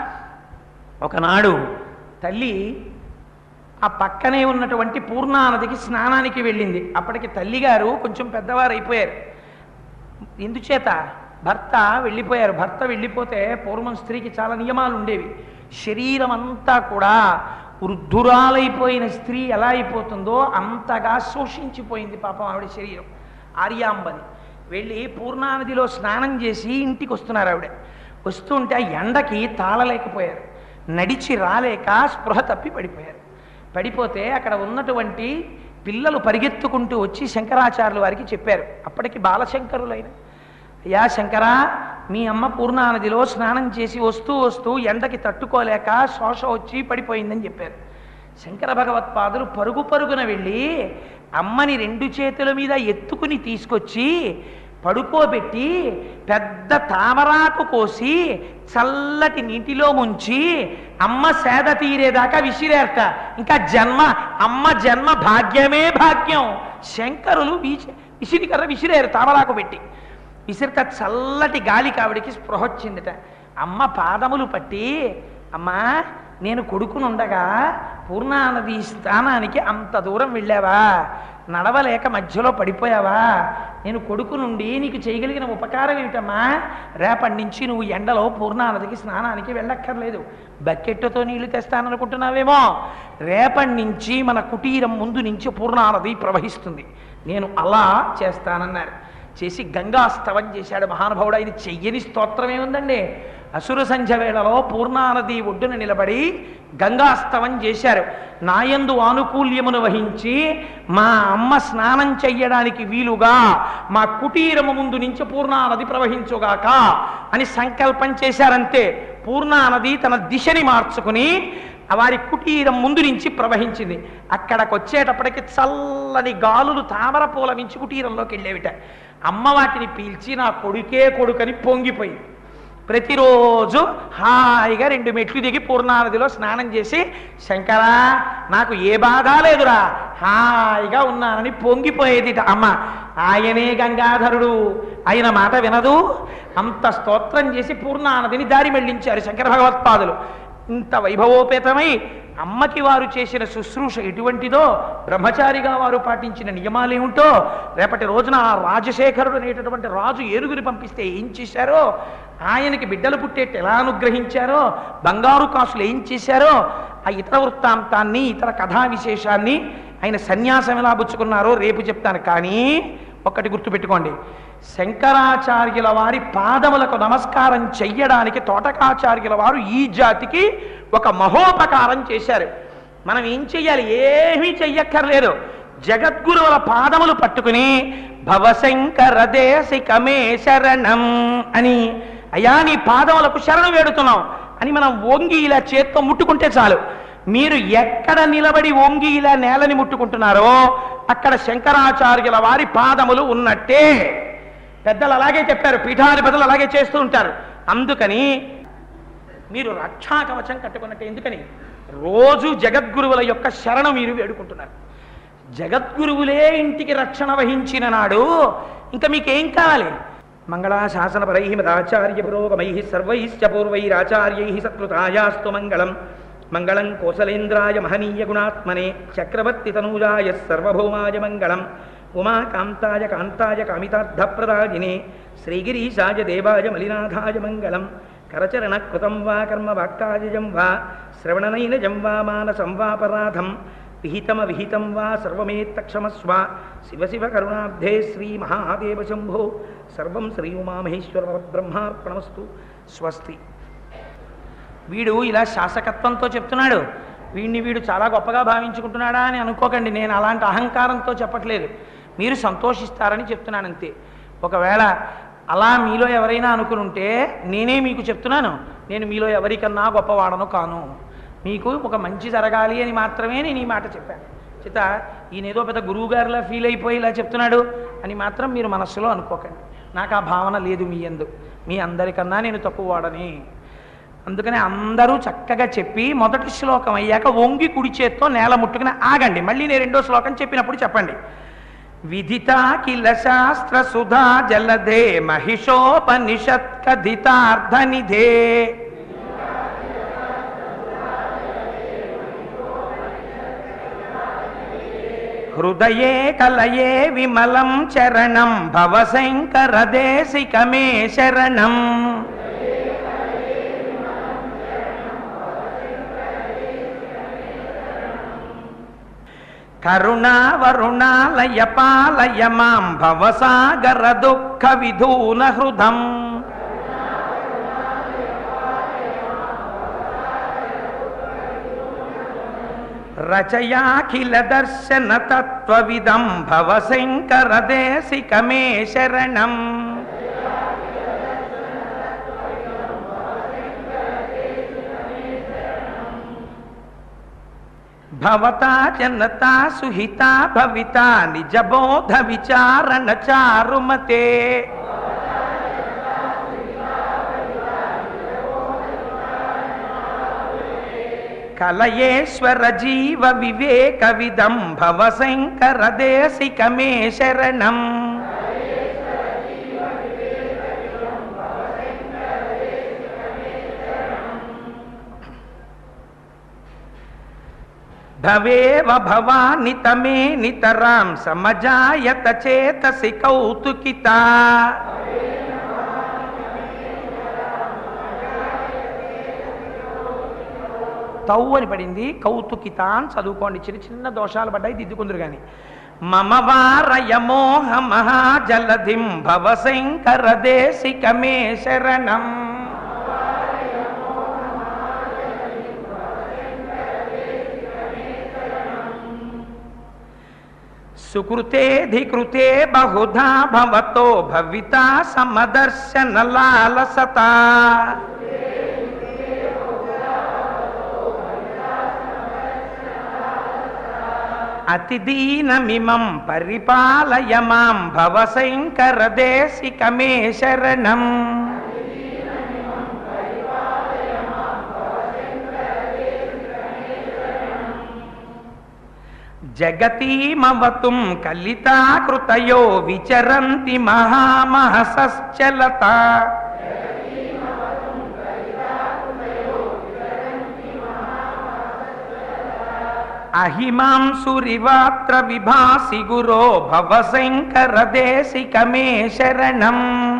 A: ఒకనాడు తల్లి ఆ పక్కనే ఉన్నటువంటి పూర్ణానదికి స్నానానికి వెళ్ళింది అప్పటికి తల్లిగారు కొంచెం పెద్దవారు అయిపోయారు ఎందుచేత భర్త వెళ్ళిపోయారు భర్త వెళ్ళిపోతే పూర్వం స్త్రీకి చాలా నియమాలు ఉండేవి శరీరం అంతా కూడా వృద్ధురాలైపోయిన స్త్రీ ఎలా అయిపోతుందో అంతగా శోషించిపోయింది పాపం ఆవిడ శరీరం ఆర్యాంబని వెళ్ళి పూర్ణానదిలో స్నానం చేసి ఇంటికి వస్తున్నారు ఆవిడ వస్తుంటే ఆ ఎండకి తాళలేకపోయారు నడిచి రాలేక స్పృహ తప్పి పడిపోయారు పడిపోతే అక్కడ ఉన్నటువంటి పిల్లలు పరిగెత్తుకుంటూ వచ్చి శంకరాచార్యుల వారికి చెప్పారు అప్పటికి బాలశంకరులైన అయ్యా శంకరా మీ అమ్మ పూర్ణానదిలో స్నానం చేసి వస్తూ వస్తూ ఎండకి తట్టుకోలేక శోష వచ్చి పడిపోయిందని చెప్పారు శంకర భగవత్పాదులు పరుగు పరుగున వెళ్ళి అమ్మని రెండు చేతుల మీద ఎత్తుకుని తీసుకొచ్చి పడుకోబెట్టి పెద్ద తామరాకు కోసి చల్లటి నీటిలో ముంచి అమ్మ సేద తీరేదాకా విసిరేరట ఇంకా జన్మ అమ్మ జన్మ భాగ్యమే భాగ్యం శంకరులు విసి విసిరికర్ర విసిరేరు తామరాకు పెట్టి విసిరిత చల్లటి గాలి కావిడికి స్పృహ వచ్చిందిట అమ్మ పాదములు పట్టి అమ్మా నేను కొడుకునుండగా పూర్ణానది స్థానానికి అంత దూరం వెళ్ళావా నడవలేక మధ్యలో పడిపోయావా నేను కొడుకు నుండి నీకు చేయగలిగిన ఉపకారం ఏమిటమ్మా రేపటి నుంచి నువ్వు ఎండలో పూర్ణానదికి స్నానానికి వెళ్ళక్కర్లేదు బకెట్టుతో నీళ్లు తెస్తాననుకుంటున్నావేమో రేపటి నుంచి మన కుటీరం ముందు నుంచి పూర్ణానది ప్రవహిస్తుంది నేను అలా చేస్తానన్నారు చేసి గంగాస్తవం చేశాడు మహానుభావుడు ఆయన చెయ్యని స్తోత్రం ఏముందండి అసుర సంధ్య వేళలో పూర్ణానది ఒడ్డున నిలబడి గంగాస్తవం చేశారు నాయందు ఆనుకూల్యమును వహించి మా అమ్మ స్నానం చెయ్యడానికి వీలుగా మా కుటీరము ముందు నుంచి పూర్ణానది ప్రవహించుగాక అని సంకల్పం చేశారంతే పూర్ణానది తన దిశని మార్చుకుని వారి కుటీరం ముందు నుంచి ప్రవహించింది అక్కడికి వచ్చేటప్పటికి చల్లని గాలులు తామర పూల నుంచి కుటీరంలోకి వెళ్ళేవిట అమ్మ వాటిని పీల్చి నా కొడుకే కొడుకని పొంగిపోయింది ప్రతిరోజు హాయిగా రెండు మెట్లు దిగి పూర్ణానదిలో స్నానం చేసి శంకరా నాకు ఏ బాధ లేదురా హాయిగా ఉన్నానని పొంగిపోయేది అమ్మ ఆయనే గంగాధరుడు ఆయన మాట వినదు అంత స్తోత్రం చేసి పూర్ణానదిని దారి మళ్లించారు శంకర భగవత్పాదులు ఇంత వైభవోపేతమై అమ్మకి వారు చేసిన శుశ్రూష ఎటువంటిదో బ్రహ్మచారిగా వారు పాటించిన నియమాలు ఏమిటో రేపటి రోజున ఆ రాజశేఖరుడు అనేటటువంటి రాజు ఏనుగుని పంపిస్తే ఏం చేశారో ఆయనకి బిడ్డలు పుట్టేట్టు ఎలా అనుగ్రహించారో బంగారు కాసులు ఏం చేశారో ఆ ఇతర వృత్తాంతాన్ని ఇతర కథా విశేషాన్ని ఆయన సన్యాసం ఎలా పుచ్చుకున్నారో రేపు చెప్తాను కానీ ఒక్కటి గుర్తుపెట్టుకోండి శంకరాచార్యుల వారి పాదములకు నమస్కారం చెయ్యడానికి తోటకాచార్యుల వారు ఈ జాతికి ఒక మహోపకారం చేశారు మనం ఏం చెయ్యాలి ఏమీ చెయ్యక్కర్లేదు జగద్గురువుల పాదములు పట్టుకుని భవశంకర దేశికమే శరణం అని అయ్యా నీ పాదములకు శరణు వేడుతున్నాం అని మనం వంగి ఇలా చేత్తో ముట్టుకుంటే చాలు మీరు ఎక్కడ నిలబడి వంగి ఇలా నేలని ముట్టుకుంటున్నారో అక్కడ శంకరాచార్యుల వారి పాదములు ఉన్నట్టే పెద్దలు అలాగే చెప్పారు పీఠాధిపతులు అలాగే చేస్తూ ఉంటారు అందుకని మీరు రక్షా కవచం కట్టుకున్నట్టే ఎందుకని రోజు జగద్గురువుల యొక్క శరణు మీరు వేడుకుంటున్నారు జగద్గురువులే ఇంటికి రక్షణ వహించిన నాడు ఇంకా మీకేం కావాలి మంగళాశాసనపరై మదాచార్య పురోగమై సర్వైశ్చ పూర్వైరాచార్యై సత్కృతాయాస్తు మంగళం మంగళం కోసలేంద్రాయ మహనీయ గుణాత్మనే చక్రవర్తి తనూజాయ సర్వభౌమాయ మంగళం ఉమాకాంతాయ కాంతాయ కామితార్థప్రదాయినే శ్రీగిరీశాయ దేవాయ మలినాథాయ మంగళం కరచరణ కృతం వా కర్మ వాక్కాయజం వా శ్రవణనైనజం వా మానసం వాపరాధం విహితమ విహితం వా సర్వమేత్తక్షమస్వ శివ శివ కరుణాబ్ధే శ్రీ మహాదేవ శంభో సర్వం శ్రీ ఉమామహేశ్వర బ్రహ్మార్పణమస్తు స్వస్తి వీడు ఇలా శాసకత్వంతో చెప్తున్నాడు వీడిని వీడు చాలా గొప్పగా భావించుకుంటున్నాడా అని అనుకోకండి నేను అలాంటి అహంకారంతో చెప్పట్లేదు మీరు సంతోషిస్తారని చెప్తున్నాను అంతే ఒకవేళ అలా మీలో ఎవరైనా అనుకుని ఉంటే నేనే మీకు చెప్తున్నాను నేను మీలో ఎవరికన్నా గొప్పవాడను కాను మీకు ఒక మంచి జరగాలి అని మాత్రమే నేను ఈ మాట చెప్పాను చేత ఈయన ఏదో పెద్ద గురువుగారిలా ఫీల్ అయిపోయి ఇలా చెప్తున్నాడు అని మాత్రం మీరు మనస్సులో అనుకోకండి నాకు ఆ భావన లేదు మీ ఎందు మీ అందరికన్నా నేను తక్కువ వాడని అందుకని అందరూ చక్కగా చెప్పి మొదటి శ్లోకం అయ్యాక వంగి కుడి చేత్తో నేల ముట్టుకుని ఆగండి మళ్ళీ నేను రెండో శ్లోకం చెప్పినప్పుడు చెప్పండి విదితా కిల శాస్త్ర సుధా జలధే మహిషోపనిషత్ కథితార్థనిధే హృదయే కలయే విమలం చరణం భవశంకర దేశికమే శరణం కరుణావరుణాలయ పాలయ మాం భవసాగర దుఃఖ విధూన హృదం రచయాఖిల దర్శన తత్వవిదం భవశంకర దేశికమే శరణం భవతా జనతా సుహితా భవితా నిజబోధ విచారణ చారుమతే కలయేశ్వర జీవ వివేక విదం భవశంకర దేశికమే శరణం భవేవ భవాని తమే నితరాం సమజాయత చేతసి కౌతుకిత తౌ అని పడింది కౌతుకిత అని చదువుకోండి చిన్న చిన్న దోషాలు పడ్డాయి దిద్దుకుందరు కానీ మమ వారయ మోహ మహాజలధిం భవశంకర దేశిక మే శరణం సుకృతేధికృతే బహుధా భవతో భవితా సమదర్శన లాలసత అతిదీనమిమం పరిపాలయ మాం భవశంకర దేశిక మే శరణం జగతీమవతుం కలితాకృతయో విచరంతి మహామహసశ్చలత అహిమాంసురివాత్ర విభాసి గురో భవశంకర దేశిక మే శరణం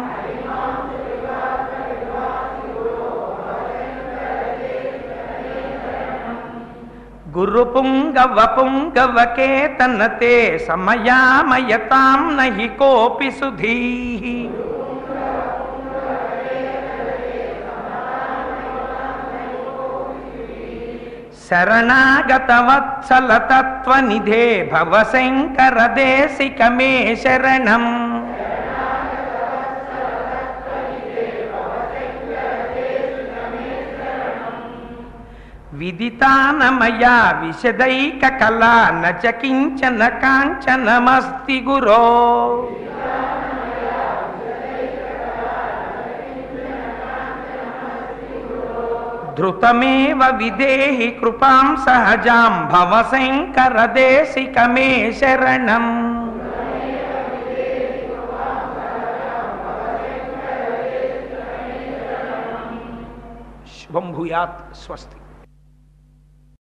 A: గురు పుంగవ పుంగవకేతనతే సమయామయతాం నహి కోపి సుధీ శరణాగతవత్సల తత్వనిధే భవశంకర దేశిక మే శరణం విదితానమయా విశదైక కళా నచ కించన కాంచనమస్తి గురో ధృతమేవ విదేహి కృపాం సహజాం భవశంకర దేశిక మే శరణం శుభం భూయాత్ స్వస్తి